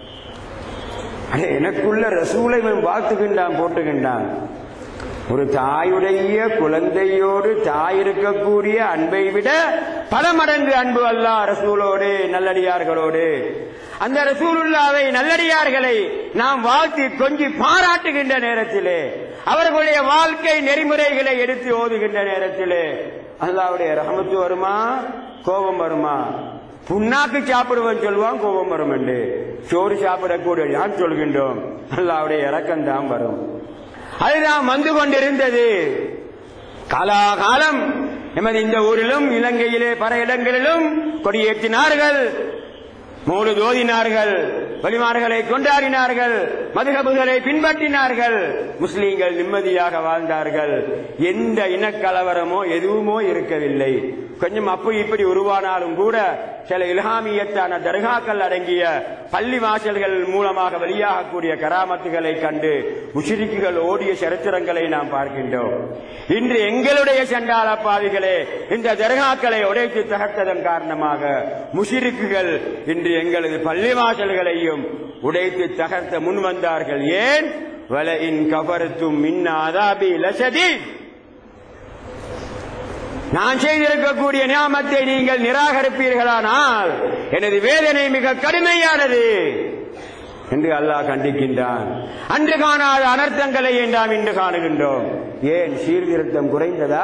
அடே, எனக்குள்ள ரசூலை இவன் வாழ்த்துகின்றான் போட்டுகின்றான் ஒரு தாயுடைய குழந்தையோடு தாய் இருக்கக்கூடிய அன்பை விட பல மடங்கு அன்பு அல்லாஹ் ரசூலோடு நல்லடியார்களோடு அந்த ரசூலுல்லாவை நல்லடியார்களை நாம் வாழ்த்தி கொஞ்சி பாராட்டுகின்ற நேரத்திலே அவர்களுடைய வாழ்க்கை நெறிமுறைகளை எடுத்து ஓதுகின்ற நேரத்திலே அல்லாவுடைய ரஹமத்து வருமா கோபம் வருமா புண்ணாக்கு சாப்பிடுவன் சொல்லுவான் கோபம் வரும் என்று சோறு சாப்பிடக்கூடிய நான் சொல்கின்றோம் அல்லாவுடைய இறக்கம் தான் வரும் அதுதான் வந்து கொண்டிருந்தது காலாகாலம் எமது இந்த ஊரிலும் இலங்கையிலே பல இடங்களிலும் கொடியேற்றினார்கள் மூடு ஓதினார்கள் வழிமார்களை கொண்டாடினார்கள் மதுகபுகளை பின்பற்றினார்கள் முஸ்லீம்கள் நிம்மதியாக வாழ்ந்தார்கள் எந்த இனக்கலவரமோ எதுவுமோ இருக்கவில்லை கொஞ்சம் அப்படி இப்படி உருவானாலும் கூட சில இல்ஹாமியத்தான தர்காக்கள் அடங்கிய பள்ளி வாசல்கள் மூலமாக வெளியாகக்கூடிய கராமத்துகளை கண்டு முஷிரிக்குகள் ஓடிய சரித்திரங்களை நாம் பார்க்கின்றோம் இன்று எங்களுடைய சண்டாள பாவிகளே இந்த தர்காக்களை உடைத்து தகர்த்ததன் காரணமாக முஷிரிக்குகள் இன்று எங்களது பள்ளி வாசல்களையும் உடைத்து தகர்த்த முன் வந்தார்கள் ஏன் வல இன் கபர்த்தும் மின் அதாபி லசதி நான் செய்திருக்கக்கூடிய நியாமத்தை நீங்கள் நிராகரிப்பீர்களானால் எனது வேதனை மிக கடுமையானது என்று அல்லாஹ் கண்டிக்கின்றான் அன்று காணாத அனர்த்தங்களை நாம் இன்று காணுகின்றோம் ஏன் சீர்திருத்தம் குறைந்ததா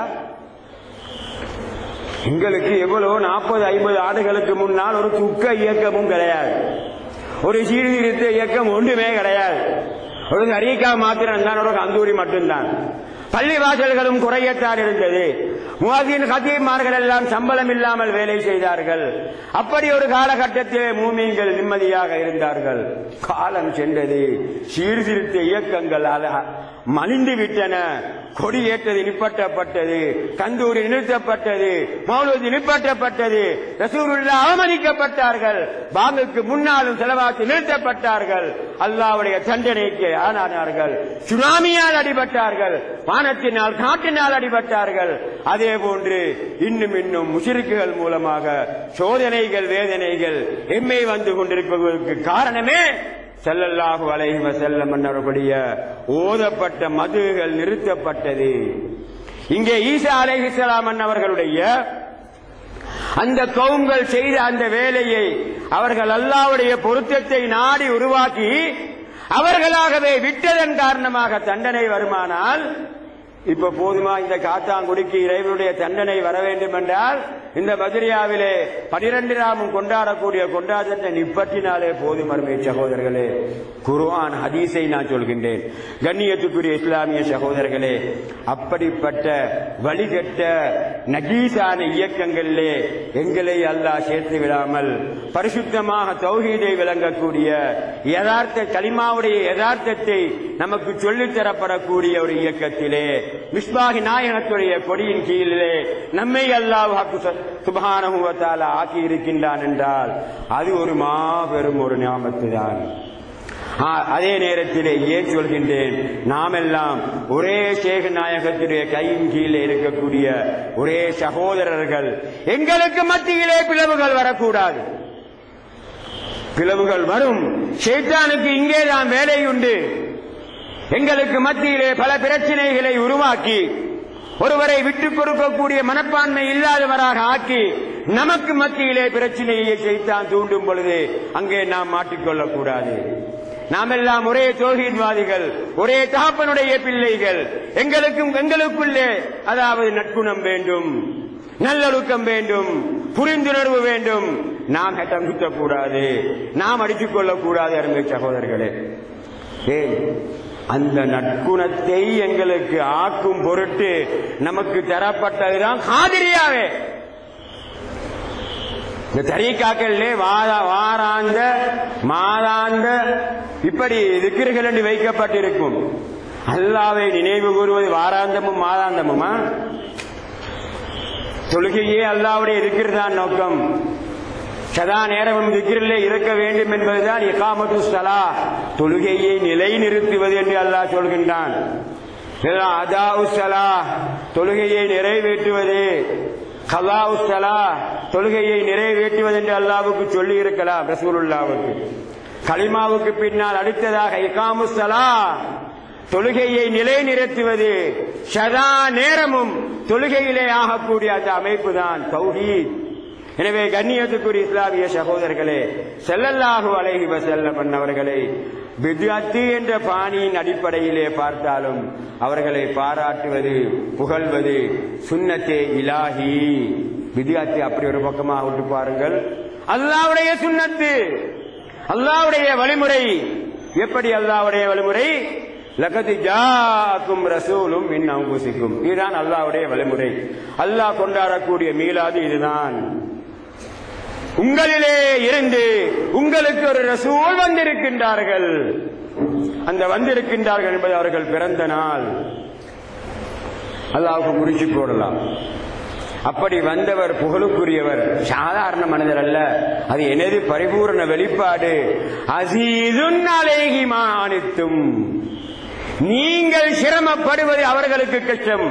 எங்களுக்கு எவ்வளவு நாற்பது ஐம்பது ஆண்டுகளுக்கு முன்னால் ஒரு துக்க இயக்கமும் கிடையாது ஒரு சீர்திருத்த இயக்கம் ஒன்றுமே கிடையாது ஒரு ஹரீகா மாத்திரம் தான் ஒரு கந்தூரி மட்டும்தான் பள்ளி வாசல்களும் குறையத்தான் இருந்தது முவாசின் கத்தீமார்கள் எல்லாம் சம்பளம் இல்லாமல் வேலை செய்தார்கள் அப்படி ஒரு காலகட்டத்திலே மூமீன்கள் நிம்மதியாக இருந்தார்கள் காலம் சென்றது சீர்திருத்த இயக்கங்கள் அல- மலிந்து விட்டன கொடியேற்றது நிப்பட்டப்பட்டது கந்தூரி நிறுத்தப்பட்டது மௌலூதி நிப்பட்டப்பட்டது ரசூலுல்லா அவமதிக்கப்பட்டார்கள் பாங்குக்கு முன்னாலும் செலவாக்கி நிறுத்தப்பட்டார்கள் அல்லாவுடைய தண்டனைக்கு ஆனானார்கள் சுனாமியால் அடிபட்டார்கள் வானத்தினால் காற்றினால் அடிபட்டார்கள் அதே போன்று இன்னும் இன்னும் முஷிரிக்குகள் மூலமாக சோதனைகள் வேதனைகள் எம்மை வந்து கொண்டிருப்பதற்கு காரணமே செல்லல்லாஹு அலைஹி வஸல்லம் மன்னருடைய ஓதப்பட்ட மதுகள் நிறுத்தப்பட்டது இங்கே ஈசா அலைஹிஸ்ஸலாம் அவர்களுடைய அந்த கவுங்கள் செய்த அந்த வேலையை அவர்கள் அல்லாவுடைய பொருத்தத்தை நாடி உருவாக்கி அவர்களாகவே விட்டதன் காரணமாக தண்டனை வருமானால் இப்ப போதுமா இந்த காத்தாங்குடிக்கு இறைவனுடைய தண்டனை வர வேண்டும் என்றால் இந்த பஜ்ரியாவிலே பனிரெண்டு ராமும் கொண்டாடக்கூடிய கொண்டாட்டத்தை நிப்பற்றினாலே போதும் அருமை சகோதரர்களே குர்ஆன் ஹதீஸை நான் சொல்கின்றேன் கண்ணியத்துக்குரிய இஸ்லாமிய சகோதரர்களே அப்படிப்பட்ட வழிகட்ட நஜீசான இயக்கங்களிலே எங்களை அல்லாஹ் சேர்த்து விடாமல் பரிசுத்தமாக தௌஹீதை விளங்கக்கூடிய யதார்த்த கலிமாவுடைய யதார்த்தத்தை நமக்கு சொல்லித் தரப்படக்கூடிய ஒரு இயக்கத்திலே மிஸ்பாகி நாயகத்துடைய கொடியின் கீழிலே நம்மை அல்லாஹ் சுபகானுவத்தால் ஆக்கி இருக்கின்றான் என்றால் அது ஒரு மாபெரும் ஒரு ஞாபகத்து தான் ஆ, அதே நேரத்திலே ஏன் சொல்கின்றேன் நாமெல்லாம் ஒரே சேக நாயகத்துடைய கையின் கீழே இருக்கக்கூடிய ஒரே சகோதரர்கள் எங்களுக்கு மத்தியிலே பிளவுகள் வரக்கூடாது பிளவுகள் வரும் ஷைத்தானுக்கு இங்கேதான் வேலை உண்டு எங்களுக்கு மத்தியிலே பல பிரச்சனைகளை உருவாக்கி ஒருவரை விட்டுக் கொடுக்கக்கூடிய மனப்பான்மை இல்லாதவராக ஆக்கி நமக்கு மத்தியிலே பிரச்சனையை செய்தான் தூண்டும் பொழுது அங்கே நாம் மாட்டிக்கொள்ளக் கூடாது நாம் எல்லாம் ஒரே தோஹீத்வாதிகள் ஒரே தகப்பனுடைய பிள்ளைகள் எங்களுக்கும் எங்களுக்குள்ளே அதாவது நற்குணம் வேண்டும் நல்லொழுக்கம் வேண்டும் புரிந்துணர்வு வேண்டும் நாம் ஹெட்டம் சுத்தக்கூடாது நாம் அடித்துக் கொள்ளக்கூடாது அருமை சகோதரர்களே ஏன் அந்த நற்குணத்தை எங்களுக்கு ஆக்கும் பொருட்டு நமக்கு தரப்பட்டதுதான் காதிரியாவே இந்த தரீக்காக்களிலே வார வாராந்த மாதாந்த இப்படி திக்கிர்கள் என்று வைக்கப்பட்டிருக்கும் அல்லாவை நினைவு கூறுவது வாராந்தமும் மாதாந்தமுமா தொழுகையே அல்லாவுடைய இருக்கிறதான் நோக்கம் சதா நேரமும் திக்கிரிலே இருக்க வேண்டும் என்பதுதான் இகாமத்து சலா தொழுகையை நிலைநிறுத்துவது என்று அல்லாஹ் சொல்கின்றான் இதுதான் அதாஉ ஸலா தொழுகையை நிறைவேற்றுவது கலாஉ ஸலா தொழுகையை நிறைவேற்றுவது என்று அல்லாஹ்வுக்கு சொல்லி இருக்கலாம் ரசூலுல்லாவுக்கு கலிமாவுக்கு பின்னால் அடுத்ததாக இகாமு ஸலா தொழுகையை நிலைநிறுத்துவது சதா நேரமும் தொழுகையிலே ஆகக்கூடிய அந்த அமைப்பு தான் தௌஹீத் எனவே கண்ணியத்துக்குரிய இஸ்லாமிய சகோதரர்களே செல்லல்லாஹு அலைஹி வஸல்லம் அவர்களை பித்அத்து என்ற பாணியின் அடிப்படையிலே பார்த்தாலும் அவர்களை பாராட்டுவது புகழ்வது சுன்னத்தே இலாஹி பித்அத்து அப்படி ஒரு பக்கமாக விட்டு பாருங்கள் அல்லாஹ்வுடைய சுன்னத்து அல்லாஹ்வுடைய வழிமுறை எப்படி அல்லாஹ்வுடைய வழிமுறை லகதி ஜாக்கும் ரசூலும் மின் அங்குசிக்கும் இதுதான் அல்லாஹ்வுடைய வழிமுறை அல்லாஹ் கொண்டாடக்கூடிய மீளாது இதுதான் உங்களிலே இருந்து உங்களுக்கு ஒரு ரசூல் வந்திருக்கின்றார்கள் அந்த வந்திருக்கின்றார்கள் என்பது அவர்கள் பிறந்த நாள் அல்லாவுக்கு குறிச்சு போடலாம் அப்படி வந்தவர் புகழுக்குரியவர் சாதாரண மனிதர் அல்ல அது எனது பரிபூரண வெளிப்பாடு அசீதுன் அலேகிமா அனைத்தும் நீங்கள் சிரமப்படுவது அவர்களுக்கு கஷ்டம்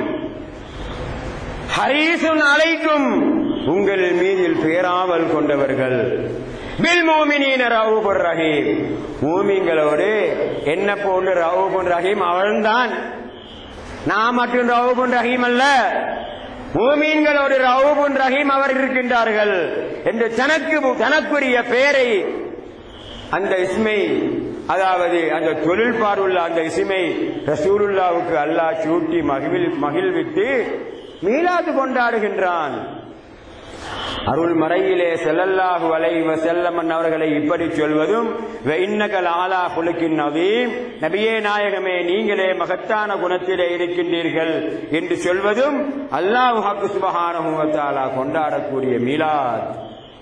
ஹரீசுன் அலைக்கும் உங்கள் மீதில் பேராவல் கொண்டவர்கள் பில் மூமினீன ரவுபுர் ரஹீம் மூமிங்களோடு என்ன போன்று ரவுபுன் ரஹீம் அவன்தான் நான் மட்டும் ரவுபுன் ரஹீம் அல்ல மூமீன்களோடு ரவுபுன் ரஹீம் அவர் இருக்கின்றார்கள் என்று தனக்கு தனக்குரிய பெயரை அந்த இஸ்மை அதாவது அந்த தொழில் பார்வுள்ள அந்த இஸ்மை ரசூலுல்லாவுக்கு அல்லாஹ் சூட்டி மகிழ் மகிழ்வித்து மீளாது கொண்டாடுகின்றான் அருள் மறையிலே செல்லல்லாஹு அலைவ செல்லமன் அவர்களை இப்படி சொல்வதும் இன்னகல் ஆலா குலுக்கின் நவீம் நபியே நாயகமே நீங்களே மகத்தான குணத்திலே இருக்கின்றீர்கள் என்று சொல்வதும் அல்லாஹ் ஹக்கு சுபஹானஹுவத்தாலா கொண்டாடக்கூடிய மீலாத்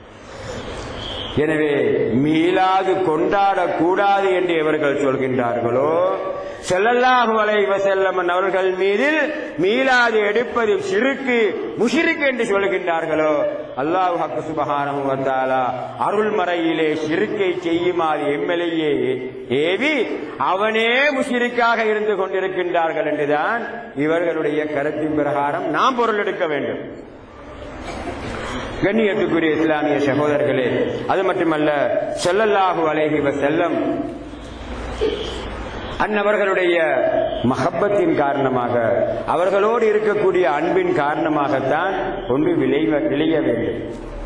எனவே மீளாது கொண்டாடக்கூடாது என்று எவர்கள் சொல்கின்றார்களோ செல்லல்லாஹு அலைவ செல்லமன் அவர்கள் மீதில் மீளாது எடுப்பது சிறுக்கு முஷிருக்கு என்று சொல்கின்றார்களோ அல்லாஹ் ஹக்கு சுபஹானஹு வத்தாலா அருள்மறையிலே சிறுக்கை செய்யுமாறு எம்எல்ஏ ஏவி அவனே முஷிரிக்காக இருந்து கொண்டிருக்கின்றார்கள் என்றுதான் இவர்களுடைய கருத்தின் பிரகாரம் நாம் பொருள் எடுக்க வேண்டும் கண்ணியத்துக்குரிய இஸ்லாமிய சகோதரர்களே அது மட்டுமல்ல செல்லல்லாஹு அலைஹி வஸல்லம் அன்னவர்களுடைய மஹப்பத்தின் காரணமாக அவர்களோடு இருக்கக்கூடிய அன்பின் காரணமாகத்தான் ஒன்று விளைவ விளைய வேண்டும்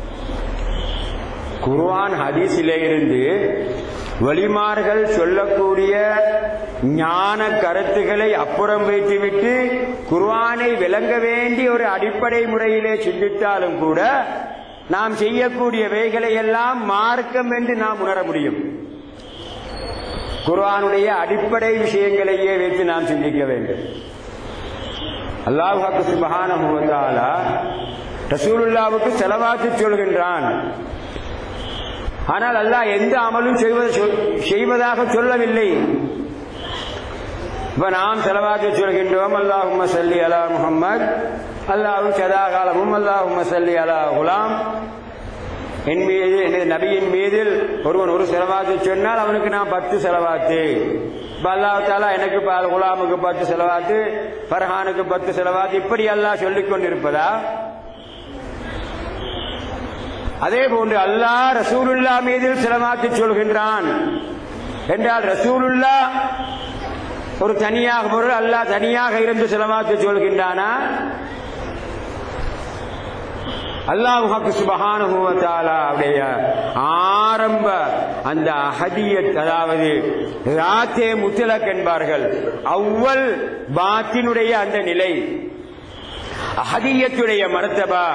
குர்ஆன் ஹதீஸிலே இருந்து வலிமார்கள் சொல்லக்கூடிய ஞான கருத்துக்களை அப்புறம் வைத்துவிட்டு குர்ஆனை விளங்க வேண்டிய ஒரு அடிப்படை முறையிலே சிந்தித்தாலும் கூட நாம் செய்யக்கூடியவைகளை எல்லாம் மார்க்கம் என்று நாம் உணர முடியும் குர்ஆனுடைய அடிப்படை விஷயங்களையே வைத்து நாம் சிந்திக்க வேண்டும் அல்லாஹ் சுபஹானஹு வ தஆலா ரசூலுல்லாவுக்கு செலவாத்து சொல்கின்றான் ஆனால் அல்லாஹ் எந்த அமலும் செய்வது சொல்- செய்வதாக சொல்லவில்லை இப்ப நாம் செலவாத்து சொல்கின்றோம் அல்லாஹும்ம சல்லி அலா முஹம்மத் அல்லாஹு சதா காலமும் அல்லாஹும்ம சல்லி அலா குலாம் என் மீது எனது நபியின் மீதில் ஒருவன் ஒரு செலவாத்து சொன்னால் அவனுக்கு நான் பத்து செலவாத்து இப்ப அல்லாஹ் தாலா எனக்கு ப- குலாமுக்கு பத்து செலவாத்து ஃபர்ஹானுக்கு பத்து செலவாத்து இப்படி அல்லாஹ் சொல்லிக் கொண்டிருப்பதா அதே போன்று அல்லாஹ் ரசூலுல்லா மீதில் செலவாத்து சொல்கின்றான் என்றால் ரசூலுல்லா ஒரு தனியாக பொருள் அல்லாஹ் தனியாக இருந்து செலவாத்து சொல்கின்றானா அல்லாஹுக்கு சுபஹானஹு வ தஆலாவுடைய ஆரம்ப அந்த அஹதியத் அதாவது ராத்தே முத்தலக் என்பார்கள் அவ்வல் பாத்தினுடைய அந்த நிலை அஹதியத்துடைய மர்த்தபா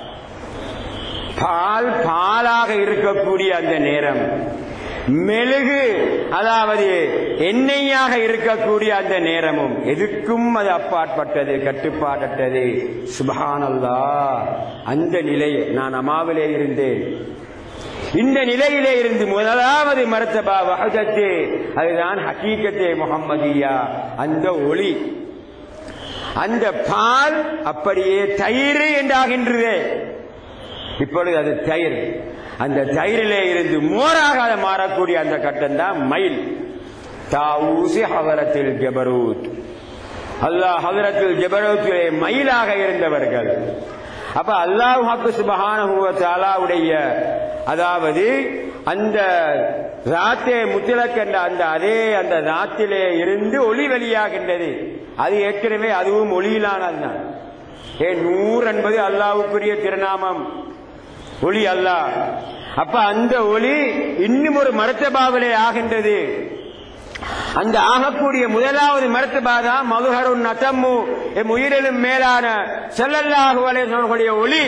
பால் பாலாக இருக்கக்கூடிய அந்த நேரம் மெழுகு அதாவது எண்ணெயாக இருக்கக்கூடிய அந்த நேரமும் எதுக்கும் அது அப்பாற்பட்டது கட்டுப்பாடற்றது சுபஹானல்லா அந்த நிலை நான் அமாவிலே இருந்தேன் இந்த நிலையிலே இருந்து முதலாவது மருத்தபா வஹதத்து அதுதான் ஹக்கீகத்தே முகம்மதியா அந்த ஒளி அந்த பால் அப்படியே தயிர் என்றாகின்றது இப்பொழுது அது தயிர் அந்த தயிரிலே இருந்து மோராக அது மாறக்கூடிய அந்த கட்டம் தான் மயில் தாவூசி ஹவரத்தில் ஜபரூத் அல்லாஹ் ஹவரத்தில் ஜபரூத்திலே மயிலாக இருந்தவர்கள் அப்ப அல்லாஹ் ஹக்கு சுபஹானஹு வ தஆலாவுடைய அதாவது அந்த ராத்தே முத்திலக் என்ற அந்த அதே அந்த ராத்திலே இருந்து ஒளி வெளியாகின்றது அது ஏற்கனவே அதுவும் ஒளியிலானதுதான் ஏ நூறு என்பது அல்லாஹ்வுக்குரிய திருநாமம் ஒளி அல்லாஹ் அப்ப அந்த ஒளி இன்னும் ஒரு மருத்தபாவிலே ஆகின்றது அந்த ஆகக்கூடிய முதலாவது மருத்துவா தான் மதுஹருன் நத்தம்மு எம் உயிரிலும் மேலான செல்லல்லாஹு அலைஹி ஒளி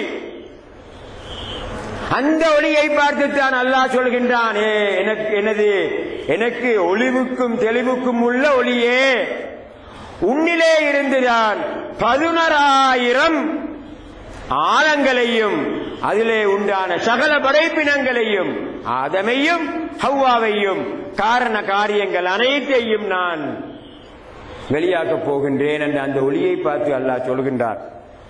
அந்த ஒளியை பார்த்துத்தான் அல்லாஹ் சொல்கின்றான் ஏ எனக்கு எனது எனக்கு ஒளிவுக்கும் தெளிவுக்கும் உள்ள ஒளியே உன்னிலே இருந்துதான் பதினோராயிரம் ஆழங்களையும் அதிலே உண்டான சகல படைப்பினங்களையும் ஆதமையும் ஹவ்வாவையும் காரண காரியங்கள் அனைத்தையும் நான் வெளியாக்கப் போகின்றேன் என்று அந்த ஒளியை பார்த்து அல்லாஹ் சொல்கின்றார்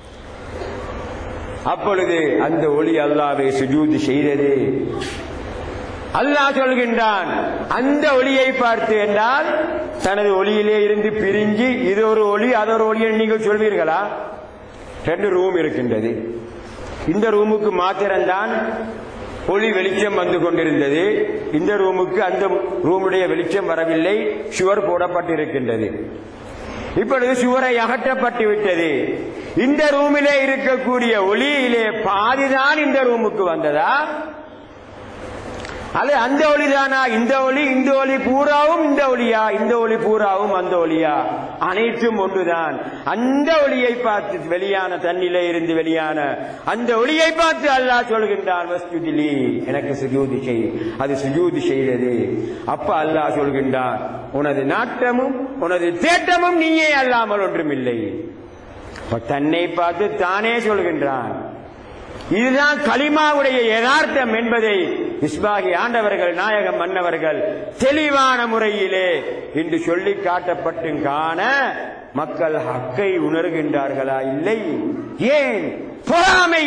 அப்பொழுது அந்த ஒளி அல்லாவை சுஜூது செய்தது அல்லாஹ் சொல்கின்றான் அந்த ஒளியை பார்த்து என்றால் தனது ஒளியிலே இருந்து பிரிஞ்சு இது ஒரு ஒளி அது ஒரு ஒளி என்று நீங்கள் சொல்வீர்களா ரெண்டு ரூம் இருக்கின்றது இந்த ரூமுக்கு மாத்திரம்தான் ஒளி வெளிச்சம் வந்து கொண்டிருந்தது இந்த ரூமுக்கு அந்த ரூமுடைய வெளிச்சம் வரவில்லை சுவர் போடப்பட்டிருக்கின்றது இப்பொழுது சுவரை அகற்றப்பட்டு விட்டது இந்த ரூமிலே இருக்கக்கூடிய ஒளியிலே பாதிதான் இந்த ரூமுக்கு வந்ததா அல்ல அந்த ஒளிதானா இந்த ஒளி இந்த ஒளி பூராவும் இந்த ஒளியா இந்த ஒளி பூராவும் அந்த ஒளியா அனைத்தும் ஒன்றுதான் அந்த ஒளியை பார்த்து வெளியான தண்ணிலே இருந்து வெளியான அந்த ஒளியை பார்த்து அல்லாஹ் சொல்கின்றான் வஸ்துதிலி எனக்கு சுஜூதி செய் அது சுஜூதி செய்தது அப்ப அல்லாஹ் சொல்கின்றான் உனது நாட்டமும் உனது தேட்டமும் நீயே அல்லாமல் ஒன்றுமில்லை அப்ப தன்னை பார்த்து தானே சொல்கின்றான் இதுதான் கலிமாவுடைய யதார்த்தம் என்பதை இஸ்பாகி ஆண்டவர்கள் நாயகம் மன்னவர்கள் தெளிவான முறையிலே இன்று சொல்லி காட்டப்பட்டும் காண மக்கள் ஹக்கை உணர்கின்றார்களா இல்லை ஏன் பொறாமை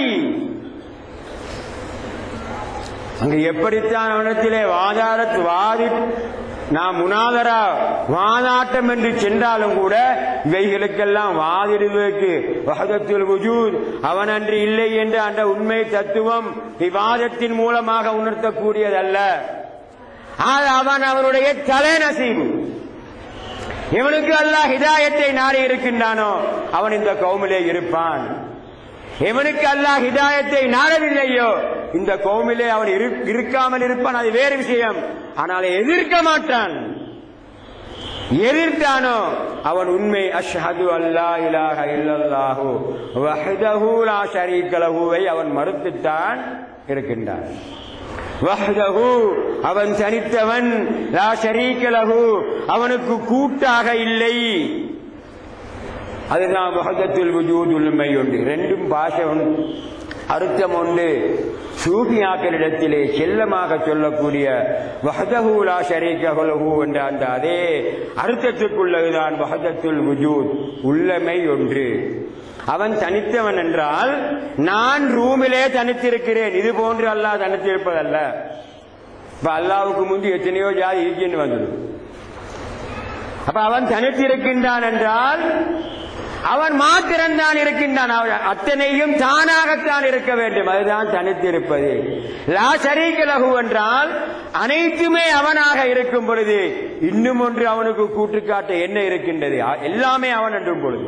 அங்கு எப்படித்தான் அவனிடத்திலே வாதாரத்து வாதி நாம் முனாதரா வாதாட்டம் என்று சென்றாலும் கூட இவைகளுக்கெல்லாம் வாதிடுவதற்கு வகதத்துல் வஜூத் அவன் அன்று இல்லை என்ற அந்த உண்மை தத்துவம் விவாதத்தின் மூலமாக உணர்த்தக்கூடியதல்ல அது அவன் அவனுடைய தலைநசீவு இவனுக்கு அல்லாஹ் ஹிதாயத்தை நாடி இருக்கின்றானோ அவன் இந்த கௌமிலே இருப்பான் எவனுக்கு அல்லாஹ் ஹிதாயத்தை நாடவில்லையோ இந்த கௌமிலே அவன் இரு- இருக்காமல் இருப்பான் அது வேறு விஷயம் ஆனால் எதிர்க்க மாட்டான் எதிர்த்தானோ அவன் உண்மை அஷ்ஹது அல்லா இலாஹ இல்லல்லாஹு வஹ்தஹு லா ஷரீக லஹுவை அவன் மறுத்துத்தான் இருக்கின்றான் வஹ்தஹு அவன் தனித்தவன் லா ஷரீக லஹு அவனுக்கு கூட்டாக இல்லை அதுதான் வஹதத்துல் வஜூத் உண்மை உண்டு ரெண்டும் பாஷை உண்டு அர்த்தம் உண்டு சூஃபியாக்களிடத்திலே செல்லமாக சொல்லக்கூடிய வஹதஹு லா ஷரீக லஹு என்ற அந்த அதே அர்த்தத்துக்குள்ளதுதான் வஹதத்துல் வஜூத் உள்ளமை ஒன்று அவன் தனித்தவன் என்றால் நான் ரூமிலே தனித்திருக்கிறேன் இது போன்று அல்லாஹ் தனித்திருப்பதல்ல இப்ப அல்லாவுக்கு முந்தி எத்தனையோ ஜாதி இருக்குன்னு வந்துடும் அப்ப அவன் தனித்திருக்கின்றான் என்றால் அவன் மாத்திரம்தான் இருக்கின்றான் அவன் அத்தனையும் தானாகத்தான் இருக்க வேண்டும் அதுதான் தனித்திருப்பது லா ஷரீக லஹு என்றால் அனைத்துமே அவனாக இருக்கும் பொழுது இன்னும் ஒன்று அவனுக்கு கூட்டுக்காட்ட என்ன இருக்கின்றது அ- எல்லாமே அவன் என்றும் பொழுது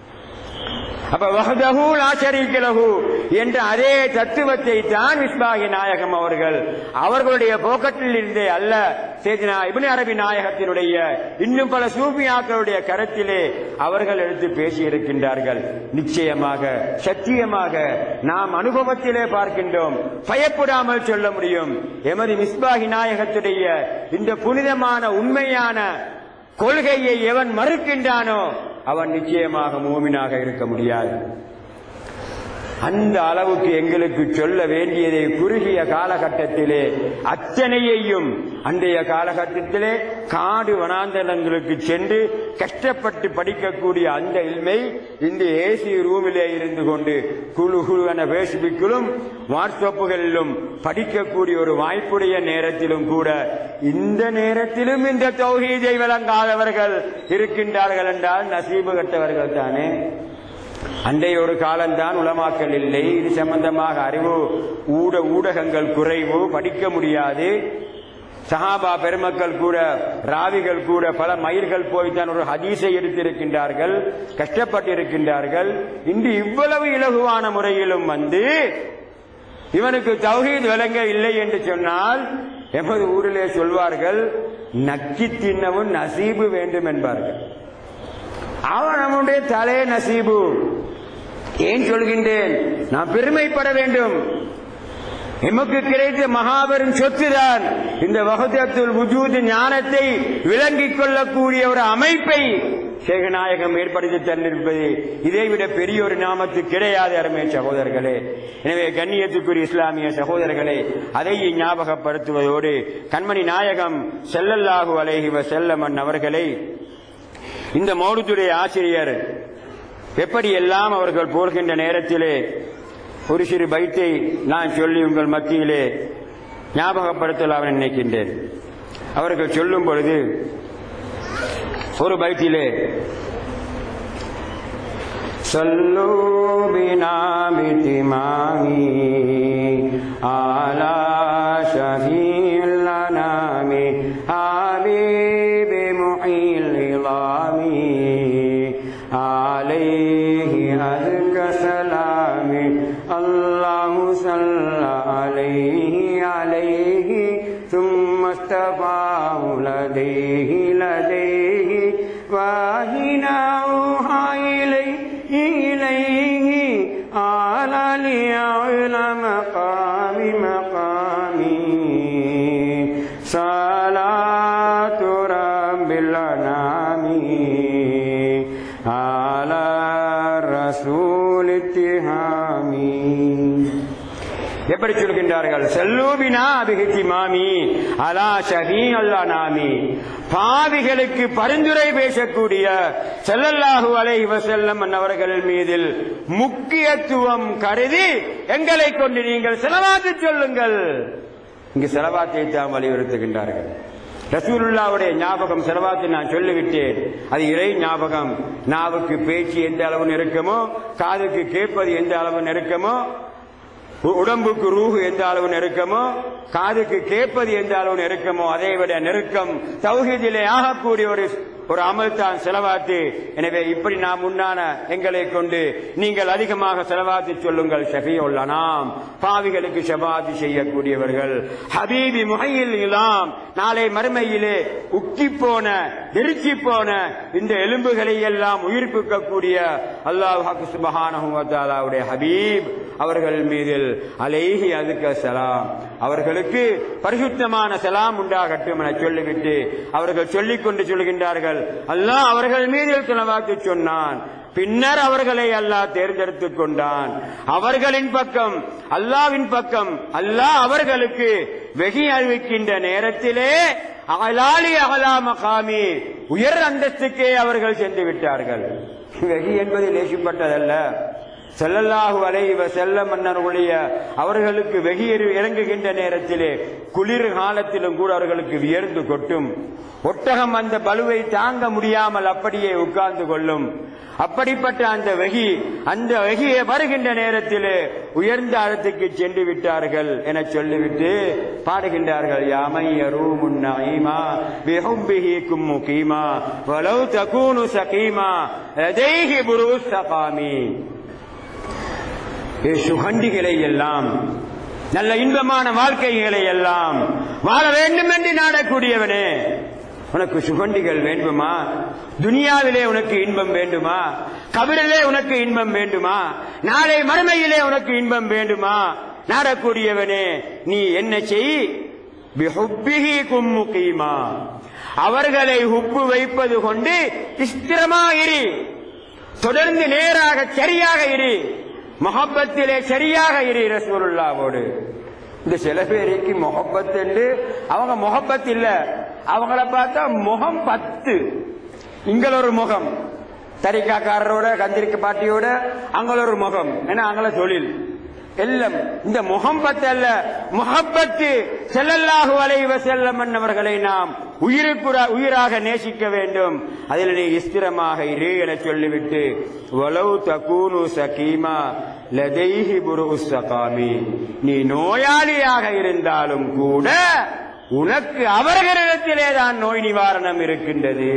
அப்ப வஹதஹு லா ஷரீக லஹு என்ற அதே தத்துவத்தை தான் விஸ்பாகி நாயகம் அவர்கள் அவர்களுடைய போக்கத்தில் இருந்தே அல்ல சேதினா இப்னு அரபி நாயகத்தினுடைய இன்னும் பல சூஃபியாக்களுடைய கருத்திலே அவர்கள் எடுத்து பேசி இருக்கின்றார்கள் நிச்சயமாக சத்தியமாக நாம் அனுபவத்திலே பார்க்கின்றோம் பயப்படாமல் சொல்ல முடியும் எமது மிஸ்பாகி நாயகத்துடைய இந்த புனிதமான உண்மையான கொள்கையை எவன் மறுக்கின்றானோ அவன் நிச்சயமாக மூமினாக இருக்க முடியாது அந்த அளவுக்கு எங்களுக்கு சொல்ல வேண்டியதை குறுகிய காலகட்டத்திலே அத்தனையையும் அன்றைய காலகட்டத்திலே காடு வனாந்தரங்களுக்கு சென்று கஷ்டப்பட்டு படிக்கக்கூடிய அந்த இல்மை இந்த ஏசி ரூமிலே இருந்து கொண்டு குழு குழுவென பேஸ்புக்கிலும் வாட்ஸ்அப்புகளிலும் படிக்கக்கூடிய ஒரு வாய்ப்புடைய நேரத்திலும் கூட இந்த நேரத்திலும் இந்த தௌஹீதை விளங்காதவர்கள் இருக்கின்றார்கள் என்றால் நசீபு கட்டவர்கள் தானே அன்றைய ஒரு காலம்தான் உலமாக்கல் இல்லை இது சம்பந்தமாக அறிவு ஊட ஊடகங்கள் குறைவு படிக்க முடியாது சஹாபா பெருமக்கள் கூட ராவிகள் கூட பல மைல்கள் போய்த்தான் ஒரு ஹதீஸை எடுத்திருக்கின்றார்கள் கஷ்டப்பட்டிருக்கின்றார்கள் இன்று இவ்வளவு இலகுவான முறையிலும் வந்து இவனுக்கு தௌஹீத் விளங்க இல்லை என்று சொன்னால் எமது ஊரிலே சொல்வார்கள் நக்கி தின்னவும் நசீபு வேண்டும் என்பார்கள் அவன் நம்முடைய தலே நசீபு ஏன் சொல்கின்றேன் நான் பெருமைப்பட வேண்டும் எமக்கு கிடைத்த மகாபெரும் சொத்துதான் இந்த வகுதத்துல் வஜூத் ஞானத்தை விளங்கிக் கொள்ளக்கூடிய ஒரு அமைப்பை சேகநாயகம் ஏற்படுத்தி தந்திருப்பது இதைவிட பெரிய ஒரு நாமத்து கிடையாது அருமை சகோதரர்களே எனவே கண்ணியத்துக்குரிய இஸ்லாமிய சகோதரர்களே அதை ஞாபகப்படுத்துவதோடு கண்மணி நாயகம் செல்லல்லாஹு அலைஹி வஸல்லமன் அவர்களை இந்த மௌலத்துடைய ஆசிரியர் எப்படியெல்லாம் அவர்கள் போகின்ற நேரத்திலே ஒரு சிறு பைத்தை நான் சொல்லி உங்கள் மத்தியிலே ஞாபகப்படுத்தலாம் என நினைக்கின்றேன் அவர்கள் சொல்லும் பொழுது ஒரு பைத்திலே صلوا بنا بتمام على شفيع الأنام حبيب محيي العظام عليه أزكى سلام الله صلى عليه عليه ثم اصطفاه لديه لديه واهنا أوحى إليه إليه قال ليعلى مقام مقامي صلاة رب الأنام على الرسول اتهامي எப்படி சொல்கின்றார்கள் செல்லூபினா அபிஹித்தி மாமி அலா ஷஹி அல்லா நாமி பாவிகளுக்கு பரிந்துரை பேசக்கூடிய செல்லல்லாஹு அலைஹி வஸல்லம் அவர்கள் மீதில் முக்கியத்துவம் கருதி எங்களை கொண்டு நீங்கள் செலவாத்து சொல்லுங்கள் இங்கு செலவாத்தை தான் வலியுறுத்துகின்றார்கள் ரசூலுல்லாவுடைய ஞாபகம் செலவாத்து நான் சொல்லிவிட்டேன் அது இறை ஞாபகம் நாவுக்கு பேச்சு எந்த அளவு நெருக்கமோ காதுக்கு கேட்பது எந்த அளவு நெருக்கமோ உ- உடம்புக்கு ரூஹு எந்த அளவு நெருக்கமோ காதுக்கு கேட்பது எந்த அளவு நெருக்கமோ அதை விட நெருக்கம் தௌஹீதிலே ஆகக்கூடிய ஒரு ஒரு அமல் தான் செலவாத்து எனவே இப்படி நாம் முன்னான எங்களை கொண்டு நீங்கள் அதிகமாக செலவாத்து சொல்லுங்கள் ஷஃபியுல்லனாம் பாவிகளுக்கு ஷபாத்து செய்யக்கூடியவர்கள் ஹபீபி முகையில் இலாம் நாளை மறுமையிலே உக்கி போன நெருக்கி போன இந்த எலும்புகளை எல்லாம் உயிர்ப்பிக்கக்கூடிய அல்லாஹ் சுபஹானஹு வ தஆலாவுடைய ஹபீப் அவர்கள் மீதில் அலைஹி அதுக்க சலாம் அவர்களுக்கு பரிசுத்தமான சலாம் உண்டாகட்டும் என சொல்லிவிட்டு அவர்கள் சொல்லிக் கொண்டு சொல்கின்றார்கள் அல்லாஹ் அவர்கள் மீதில் சிலவாக்கு சொன்னான் பின்னர் அவர்களை அல்லாஹ் தேர்ந்தெடுத்துக் கொண்டான் அவர்களின் பக்கம் அல்லாவின் பக்கம் அல்லாஹ் அவர்களுக்கு வெகி அறிவிக்கின்ற நேரத்திலே அகலாலி அகலா மகாமி உயர் அந்தஸ்துக்கே அவர்கள் சென்று விட்டார்கள் வெகி என்பது லேசிப்பட்டதல்ல செல்லல்லாஹு அலைவ செல்ல மன்னர்களுடைய அவர்களுக்கு வெகி எறி- இறங்குகின்ற நேரத்திலே குளிர் காலத்திலும் கூட அவர்களுக்கு வியர்ந்து கொட்டும் ஒட்டகம் அந்த பலுவை தாங்க முடியாமல் அப்படியே உட்கார்ந்து கொள்ளும் அப்படிப்பட்ட அந்த வெகி அந்த வெகியை வருகின்ற நேரத்திலே உயர்ந்த இடத்துக்கு சென்று விட்டார்கள் என சொல்லிவிட்டு பாடுகின்றார்கள் யாமை யரூமுன் நஈமா பிஹுப்பிஹி கும்மு கீமா வலவ் தகூனு சகீமா லதைஹி புரூஸ் சகாமி சுகண்டிகளை எல்லாம் நல்ல இன்பமான வாழ்க்கைகளை எல்லாம் வாழ வேண்டும் என்று நாடக்கூடியவனே உனக்கு சுகண்டிகள் வேண்டுமா துனியாவிலே உனக்கு இன்பம் வேண்டுமா கபிரிலே உனக்கு இன்பம் வேண்டுமா நாளை மறுமையிலே உனக்கு இன்பம் வேண்டுமா நாடக்கூடியவனே நீ என்ன செய் பிஹுப்பிஹி கும்மு கீமா அவர்களை உப்பு வைப்பது கொண்டு ஸ்திரமாயிரு தொடர்ந்து நேராக சரியாக இரு மொஹப்பத்திலே சரியாக இரு ரசூலுல்லாவோடு இந்த சில பேருக்கு மொஹப்பத் என்று அவங்க மொஹப்பத் இல்ல அவங்கள பார்த்தா முகம் பத்து இங்கள ஒரு முகம் தரிக்காக்காரரோட கந்திரிக்க பாட்டியோட அங்கள ஒரு முகம் ஏன்னா அங்கள தொழில் எல்லாம் இந்த முகம்பத் அல்ல முகப்பத்து செல்லல்லாஹு அலைவ செல்லம் அவர்களை நாம் உயிருக்குற உயிராக நேசிக்க வேண்டும் அதில் நீ ஸ்திரமாக இரு என சொல்லிவிட்டு வலவு தகூனு சகீமா லதைஹி புரு சகாமி நீ நோயாளியாக இருந்தாலும் கூட உனக்கு அவர்களிடத்திலே தான் நோய் நிவாரணம் இருக்கின்றது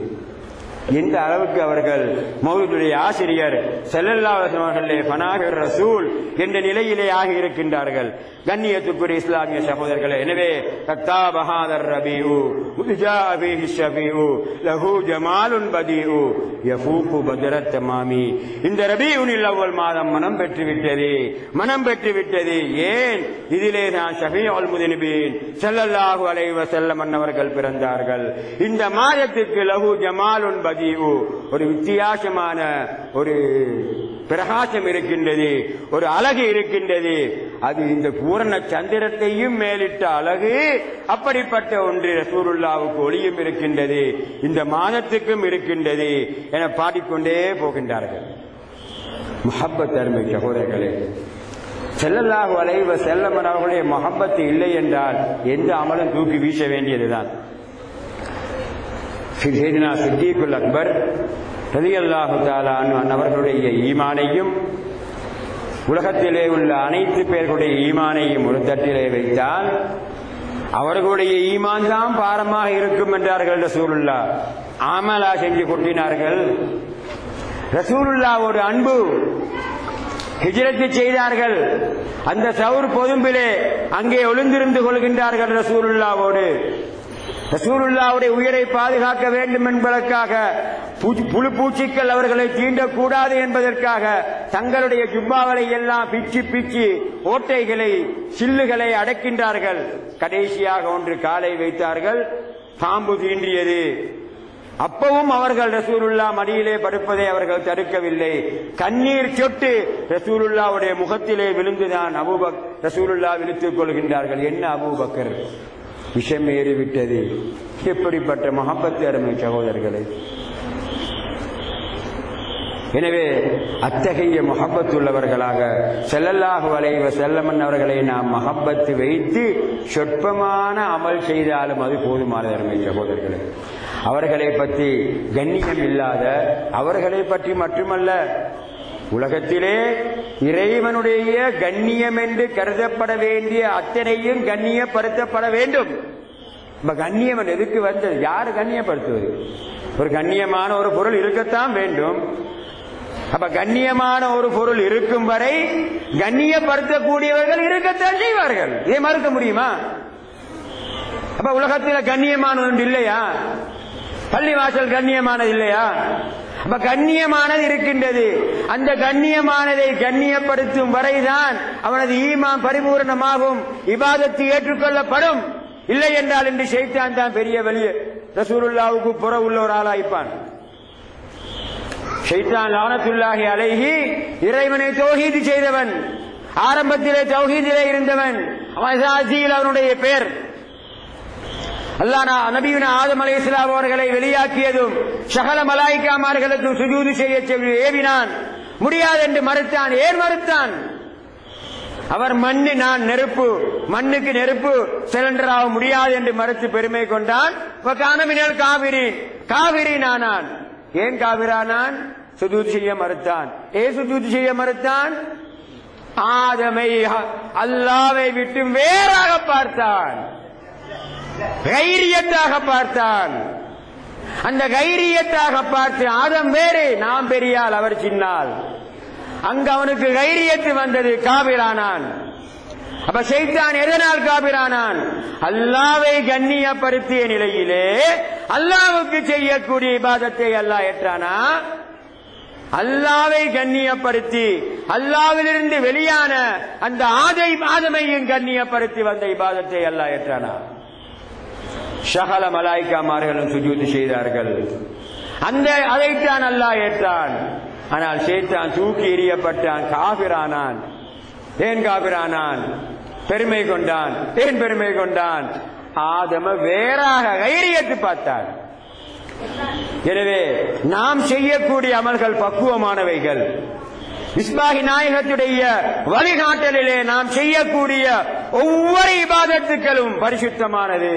எந்த அளவுக்கு அவர்கள் மௌதுடைய ஆசிரியர் செல்லல்லாவசம் அவர்களே ஃபனாகர் ரசூல் என்ற நிலையிலே ஆகி இருக்கின்றார்கள் கண்ணியத்துக்குரிய இஸ்லாமிய சகோதரர்களே எனவே கத்தா பஹாதர் ரபிஉ உஜா அபிஹி ஷபிஉ லஹு ஜமாலுன் பதிஉ யஃபூகு பத்ரத் தமாமி இந்த ரபியுனில் அவ்வல் மாதம் மனம் பெற்று விட்டது மனம் பெற்று விட்டது ஏன் இதிலே நான் ஷஃபீஉல் முதினிபீன் ஸல்லல்லாஹு அலைஹி வஸல்லம் அன்னவர்கள் பிறந்தார்கள் இந்த மாதத்துக்கு லஹு ஜமாலுன் பதிஉ ஒரு வித்தியாசமான ஒரு பிரகாசம் இருக்கின்றது ஒரு அழகு இருக்கின்றது அது இந்த பூரண சந்திரத்தையும் மேலிட்ட அழகு அப்படிப்பட்ட ஒன்று ரசூலுல்லாவுக்கு ஒளியும் இருக்கின்றது இந்த மாதத்துக்கும் இருக்கின்றது என பாடிக்கொண்டே போகின்றார்கள் முஹப்பத் அருமை சகோதரர்களே செல்லல்லாஹு அலைவ செல்லமன் அவர்களுடைய முகப்பத்து இல்லை என்றால் எந்த அமலும் தூக்கி வீச வேண்டியதுதான் சிதேதினா சித்திகுல் அக்பர் ரலியல்லாஹு தஆலா அன்ஹு அவர்களுடைய ஈமானையும் உலகத்திலே உள்ள அனைத்து பேர்களுடைய ஈமானையும் ஒரு தட்டிலே வைத்தால் அவர்களுடைய ஈமான் தான் பாரமாக இருக்கும் என்றார்கள் ரசூலுல்லா ஆமலா செஞ்சு கொட்டினார்கள் ரசூலுல்லாவோடு அன்பு ஹிஜ்ரத்து செய்தார்கள் அந்த சவுர் பொதும்பிலே அங்கே ஒளிந்திருந்து கொள்கின்றார்கள் ரசூலுல்லாவோடு ரசூலுல்லாவுடைய உயிரை பாதுகாக்க வேண்டும் என்பதற்காக பூச்சி- புழு பூச்சிக்கள் அவர்களை தீண்டக்கூடாது என்பதற்காக தங்களுடைய ஜுப்பாவலை எல்லாம் பிச்சு பிச்சு ஓட்டைகளை சில்லுகளை அடக்கின்றார்கள் கடைசியாக ஒன்று காலை வைத்தார்கள் பாம்பு தீண்டியது அப்பவும் அவர்கள் ரசூலுல்லா மடியிலே படுப்பதை அவர்கள் தடுக்கவில்லை கண்ணீர் சொட்டு ரசூலுல்லாவுடைய முகத்திலே விழுந்துதான் அபூபக் ரசூலுல்லா விழித்துக் கொள்கின்றார்கள் என்ன அபூபக்கர் விஷம் ஏறிவிட்டது எப்படிப்பட்ட மகப்பத்து அருமை சகோதரர்களே எனவே அத்தகைய முகப்பத்துள்ளவர்களாக செல்லல்லாஹு அலைவ செல்லமன் அவர்களை நாம் மகப்பத்து வைத்து சொற்பமான அமல் செய்தாலும் அது போதுமானது அருமை சகோதரர்களே அவர்களை பற்றி கண்ணியம் இல்லாத அவர்களை பற்றி மட்டுமல்ல உலகத்திலே இறைவனுடைய கண்ணியம் என்று கருதப்பட வேண்டிய அத்தனையும் கண்ணியப்படுத்தப்பட வேண்டும் இப்ப கண்ணியம் எதுக்கு வந்தது யாரு கண்ணியப்படுத்துவது ஒரு கண்ணியமான ஒரு பொருள் இருக்கத்தான் வேண்டும் அப்ப கண்ணியமான ஒரு பொருள் இருக்கும் வரை கண்ணியப்படுத்தக்கூடியவர்கள் இருக்கத்தான் செய்வார்கள் இதை மறுக்க முடியுமா அப்ப உலகத்தில் கண்ணியமான ஒன்று இல்லையா பள்ளிவாசல் கண்ணியமானது இல்லையா அப்ப கண்ணியமானது இருக்கின்றது அந்த கண்ணியமானதை கண்ணியப்படுத்தும் வரைதான் அவனது ஈமான் பரிபூரணமாகும் இபாதத்து ஏற்றுக்கொள்ளப்படும் இல்லை என்றால் என்று ஷைத்தான் தான் பெரிய வெளியே ரசூலுல்லாவுக்கு புற உள்ள ஒரு ஆளாய்ப்பான் ஷைத்தான் லானத்துல்லாஹி அலைஹி இறைவனை தௌஹீது செய்தவன் ஆரம்பத்திலே தௌஹீதிலே இருந்தவன் அவன் அவனுடைய பெயர் அல்லாஹ் நபியுன ஆதம் அலை இஸ்லாம் அவர்களை வெளியாக்கியதும் சகல மலாய்க்காமார்களுக்கும் சுஜூது செய்ய சொல்லி ஏவினான் முடியாது என்று மறுத்தான் ஏன் மறுத்தான் அவர் மண்ணு நான் நெருப்பு மண்ணுக்கு நெருப்பு சிலிண்டர் ஆக முடியாது என்று மறுத்து பெருமை கொண்டான் காணமினல் காவிரி காவிரி நானான் ஏன் காவிரானான் சுஜூத் செய்ய மறுத்தான் ஏன் சுஜூத் செய்ய மறுத்தான் ஆதமை அல்லாவை விட்டு வேறாக பார்த்தான் கைரியத்தாக பார்த்தான் அந்த கைரியத்தாக பார்த்து ஆதம் வேறு நாம் பெரியால் அவர் சின்னால் அங்கு அவனுக்கு கைரியத்து வந்தது காபிரானான் அப்ப செய்தான் எதனால் காபிரானான் அல்லாவை கண்ணியப்படுத்திய நிலையிலே அல்லாவுக்கு செய்யக்கூடிய இபாதத்தை அல்லாஹ் ஏற்றானா அல்லாவை கண்ணியப்படுத்தி அல்லாவிலிருந்து வெளியான அந்த ஆதை ஆதமையும் கண்ணியப்படுத்தி வந்த இபாதத்தை அல்லாஹ் ஏற்றானா சகல மலாய்க்காமார்களும் சுஜூது செய்தார்கள் அந்த அதைத்தான் அல்லாஹ் ஏற்றான் ஆனால் சேத்தான் தூக்கி எறியப்பட்டான் காபிரானான் ஏன் காபிரானான் பெருமை கொண்டான் ஏன் பெருமை கொண்டான் ஆதம வேறாக கைரியத்து பார்த்தான் எனவே நாம் செய்யக்கூடிய அமல்கள் பக்குவமானவைகள் இஸ்பாஹி நாயகத்துடைய வழிகாட்டலிலே நாம் செய்யக்கூடிய ஒவ்வொரு இபாதத்துக்களும் பரிசுத்தமானது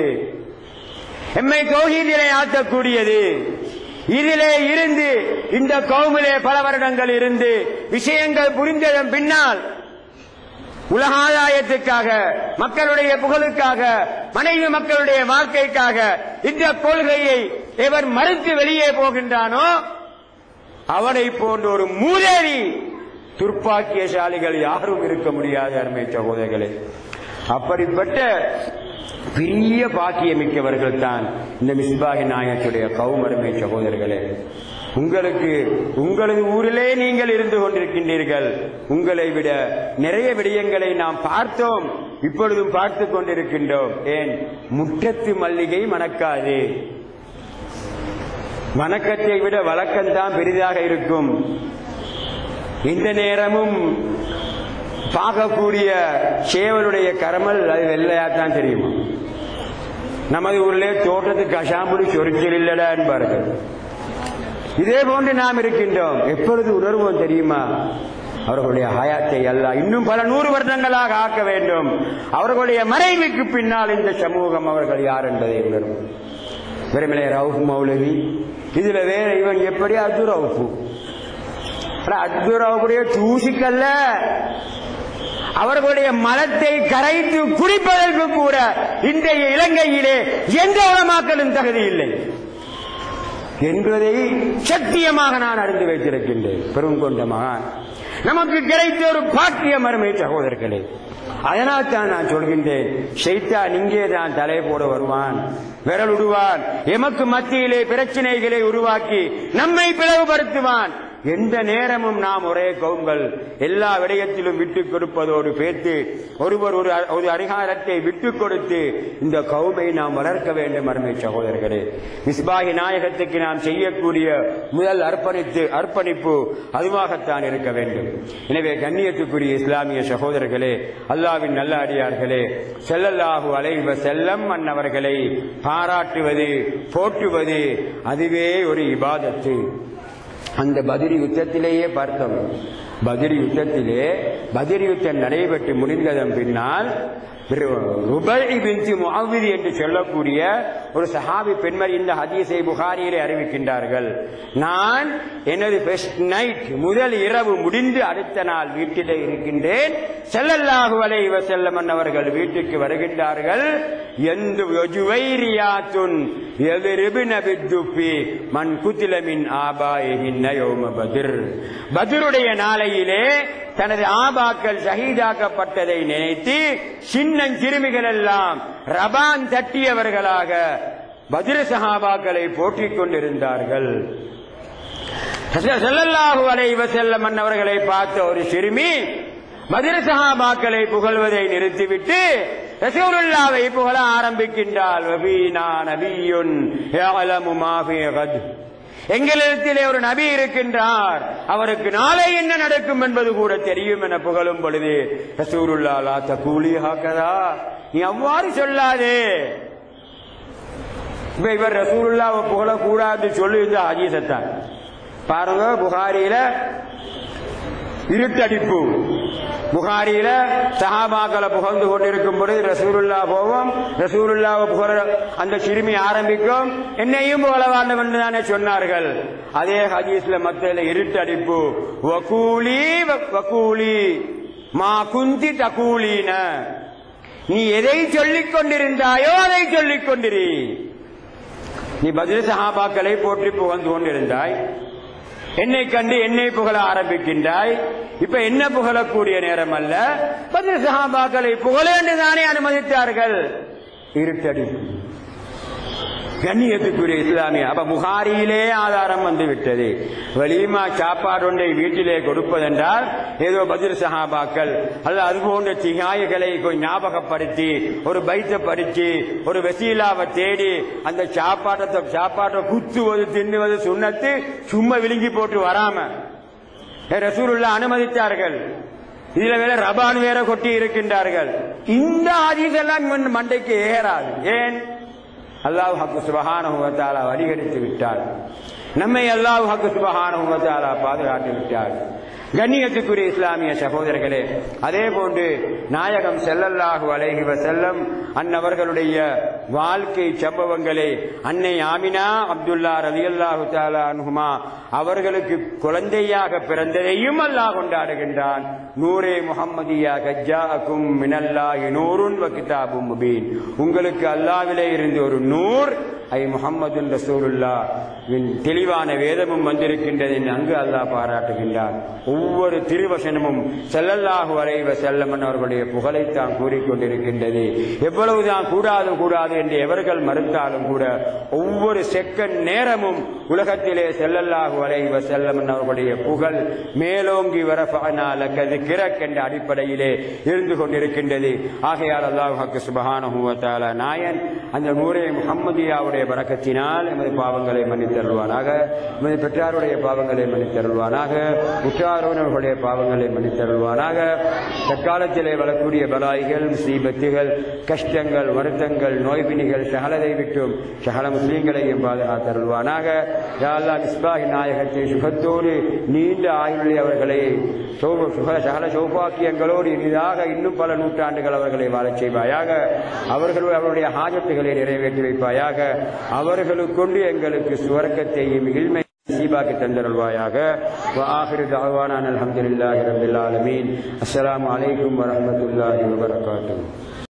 எம்மை தௌஹீதிலே ஆற்றக்கூடியது இதிலே இருந்து இந்த கௌமிலே பல வருடங்கள் இருந்து விஷயங்கள் புரிந்ததன் பின்னால் உலக ஆதாயத்துக்காக மக்களுடைய புகழுக்காக மனைவி மக்களுடைய வாழ்க்கைக்காக இந்த கொள்கையை எவர் மறுத்து வெளியே போகின்றானோ அவனை போன்ற ஒரு மூதேவி துர்ப்பாக்கியசாலிகள் யாரும் இருக்க முடியாது அருமை சகோதரர்களே அப்படிப்பட்ட பெரிய பாக்கியமிக்கவர்கள் தான் இந்த மிஸ்பாகி நாயகத்துடைய கௌமருமை சகோதரர்களே உங்களுக்கு உங்களது ஊரிலே நீங்கள் இருந்து கொண்டிருக்கின்றீர்கள் உங்களை விட நிறைய விடயங்களை நாம் பார்த்தோம் இப்பொழுதும் பார்த்து கொண்டிருக்கின்றோம் ஏன் முற்றத்து மல்லிகை மணக்காது வணக்கத்தை விட வழக்கம்தான் பெரிதாக இருக்கும் இந்த நேரமும் பார்க்கக்கூடிய சேவலுடைய கரமல் அது வெள்ளையாத்தான் தெரியுமா நமது ஊரிலே தோட்டத்துக்கு கஷாம்புடி சொரிச்சல் இல்லடா என்பார்கள் இதே போன்று நாம் இருக்கின்றோம் எப்பொழுது உணர்வோம் தெரியுமா அவர்களுடைய ஹயாத்தை அல்ல இன்னும் பல நூறு வருடங்களாக ஆக்க வேண்டும் அவர்களுடைய மறைவுக்கு பின்னால் இந்த சமூகம் அவர்கள் யார் என்பதை உணரும் வெறுமலே ரவுஃப் மௌலவி இதுல வேற இவன் எப்படி அப்து ரவுஃபு அப்து ரவுஃபுடைய தூசிக்கல்ல அவர்களுடைய மலத்தை கரைத்து குடிப்பதற்கு கூட இன்றைய இலங்கையிலே எந்த உலமாக்களும் தகுதி இல்லை என்பதை சத்தியமாக நான் அறிந்து வைத்திருக்கின்றேன் பெருங்கொண்ட மகான் நமக்கு கிடைத்த ஒரு பாக்கிய மருமை சகோதரர்களே அதனால் தான் நான் சொல்கின்றேன் ஷைத்தான் இங்கே தான் தலை போட வருவான் விரல் விடுவான் எமக்கு மத்தியிலே பிரச்சனைகளை உருவாக்கி நம்மை பிளவுபடுத்துவான் எந்த நேரமும் நாம் ஒரே கவுங்கள் எல்லா விடயத்திலும் விட்டுக் கொடுப்பதோடு பேர்த்து ஒருவர் ஒரு அ- ஒரு அதிகாரத்தை விட்டுக் கொடுத்து இந்த கவுமை நாம் வளர்க்க வேண்டும் அருமை சகோதரர்களே மிஸ்பாகி நாயகத்துக்கு நாம் செய்யக்கூடிய முதல் அர்ப்பணித்து அர்ப்பணிப்பு அதுவாகத்தான் இருக்க வேண்டும் எனவே கண்ணியத்துக்குரிய இஸ்லாமிய சகோதரர்களே அல்லாவின் நல்ல அடியார்களே செல்லல்லாஹு அலைவ செல்லம் அன்னவர்களை பாராட்டுவது போற்றுவது அதுவே ஒரு இபாதத்து அந்த பதிரி யுத்தத்திலேயே பார்த்தோம் பதிரி யுத்தத்திலே பதிரி யுத்தம் நடைபெற்று முடிந்ததன் பின்னால் ருபை பின்சி முஅவ்விது என்று சொல்லக்கூடிய ஒரு சஹாபி பெண்மணி இந்த ஹதீஸை புகாரியிலே அறிவிக்கின்றார்கள் நான் எனது ஃபர்ஸ்ட் நைட் முதல் இரவு முடிந்து அடுத்த நாள் வீட்டிலே இருக்கின்றேன் செல்லல்லாஹு அலைஹி வஸல்லம் அவர்கள் வீட்டுக்கு வருகின்றார்கள் எந்த யஜுவைரியாத்துன் எதிரிபின பித்துப்பி மன் குத்தில மின் ஆபாயிஹின்ன யௌம பத்ர் பத்ருடைய நாளையிலே தனது ஆபாக்கள் ஷஹீதாக்கப்பட்டதை நினைத்து சின்னஞ் சிறுமிகள் எல்லாம் ரபான் தட்டியவர்களாக பத்ர சஹாபாக்களை போற்றிக் கொண்டிருந்தார்கள் ஸல்லல்லாஹு அலைஹி வஸல்லம் அன்னவர்களை பார்த்த ஒரு சிறுமி மதிர சஹாபாக்களை புகழ்வதை நிறுத்திவிட்டு ரசூலுல்லாவை புகழ ஆரம்பிக்கின்றாள் வபீனா நபியுன் யஅலமு மா ஃபீ கத் எங்களிடத்திலே ஒரு நபி இருக்கின்றார் அவருக்கு நாளை என்ன நடக்கும் என்பது கூட தெரியும் என புகழும் பொழுது ரசூலுல்லா லா தகூலி ஹாக்கதா நீ அவ்வாறு சொல்லாதே இப்ப இவர் ரசூலுல்லாவை புகழக்கூடாது சொல்லி இந்த ஹதீசத்தான் பாருங்க புகாரியில இருட்டடிப்பு புகாரியில சஹாபாக்களை புகழ்ந்து கொண்டிருக்கும் பொழுது ரசூலுல்லா போவோம் ரசூலுல்லாவை புகழ அந்த சிறுமி ஆரம்பிக்கும் என்னையும் புகழ வேண்டும் என்று தானே சொன்னார்கள் அதே ஹதீஸ்ல மத்தியில இருட்டடிப்பு வகூலி வ- வகூலி மா குந்தி தகூலீன நீ எதை சொல்லிக் கொண்டிருந்தாயோ அதை சொல்லிக் கொண்டிரு நீ பதில் சஹாபாக்களை போற்றி புகழ்ந்து கொண்டிருந்தாய் என்னை கண்டு என்னை புகழ ஆரம்பிக்கின்றாய் இப்ப என்ன புகழக்கூடிய நேரம் அல்ல பதில் சஹாபாக்களை புகழ என்று தானே அனுமதித்தார்கள் இருட்டடி கண்ணியத்துக்குரிய இஸ்லாமிய அப்ப புகாரியிலே ஆதாரம் வந்து விட்டது வலிமா சாப்பாடு ஒன்றை வீட்டிலே கொடுப்பதென்றால் ஏதோ பதில் சஹாபாக்கள் அல்ல அது போன்ற திகாய்களை கொஞ்சம் ஞாபகப்படுத்தி ஒரு பைத்தை படிச்சு ஒரு வெசீலாவை தேடி அந்த சாப்பாட்டை சாப்பாட்டை குத்துவது தின்னுவது சுண்ணத்து சும்மா விழுங்கி போட்டு வராம ரசூலுல்லா அனுமதித்தார்கள் இதுல வேற ரபான் வேற கொட்டி இருக்கின்றார்கள் இந்த ஆதிதெல்லாம் இவன் மண்டைக்கு ஏறாது ஏன் அல்லாஹ் ஹக்கு சுபஹானஹு வ தஆலா வடிகடித்து விட்டார் நம்மை அல்லாஹ் ஹக்கு சுபஹானஹு வ தஆலா பாதுகாத்து விட்டார் கண்ணியத்துக்குரிய இஸ்லாமிய சகோதரர்களே அதே போன்று நாயகம் ஸல்லல்லாஹு அலைஹி வஸல்லம் அன்னவர்களுடைய வாழ்க்கை சம்பவங்களை அன்னை ஆமினா அப்துல்லா ரலியல்லாஹு தஆலா அன்ஹுமா அவர்களுக்கு குழந்தையாக பிறந்ததையும் அல்லாஹ் கொண்டாடுகின்றான் நூரே முஹம்மதியா கஜ்ஜாஅக்கும் மினல்லாஹி நூருன் வ கிதாபும் முபீன் உங்களுக்கு அல்லாஹ்விலே இருந்து ஒரு நூர் ஐ முஹம்மதுன் ரசூலுல்லா தெளிவான வேதமும் வந்திருக்கின்றது என்று அங்கு அல்லாஹ் பாராட்டுகின்றான் ஒவ்வொரு திருவசனமும் செல்லல்லாஹு அலைவ செல்லமன் அவர்களுடைய புகழைத்தான் கூறிக்கொண்டிருக்கின்றது எவ்வளவுதான் கூடாது கூடாது என்று எவர்கள் மறுத்தாலும் கூட ஒவ்வொரு செகண்ட் நேரமும் உலகத்திலே செல்லல்லாஹு அலைவ செல்லமன் அவர்களுடைய புகழ் மேலோங்கி வரஃபனால கிரக் என்ற அடிப்படையிலே இருந்து கொண்டிருக்கின்றது ஆகையால் அல்லாஹுக்கு சுபஹானஹு வ தஆலா நாயன் அந்த நூரே முஹம்மதியாவுடைய பரக்கத்தினால் எமது பாவங்களை மன்னித்தருள்வானாக எமது பெற்றாருடைய பாவங்களை மன்னித்தருள்வானாக உற்றாரோனர்களுடைய பாவங்களை மன்னித்தருள்வானாக தற்காலத்திலே வரக்கூடிய பலாய்கள் முசீபத்துகள் கஷ்டங்கள் வருத்தங்கள் நோய்பினிகள் சகலதை விட்டும் சகல முஸ்லீம்களையும் பாதுகாத்தருள்வானாக யாழ்லா மிஸ்பாஹி நாயகத்தை சுகத்தோடு நீண்ட ஆயுளை அவர்களை சௌ- சுக சகல சௌபாக்கியங்களோடு இனிதாக இன்னும் பல நூற்றாண்டுகள் அவர்களை வாழச் செய்வாயாக அவர்கள் அவருடைய ஹாஜத்துகளை நிறைவேற்றி வைப்பாயாக அவர்களுக்கு கொண்டு எங்களுக்கு சுவர்க்கத்தையும் இல்மை நசீபாக்கி தந்தருள்வாயாக وآخر دعوانا أن الحمد لله رب العالمين السلام عليكم ورحمة الله وبركاته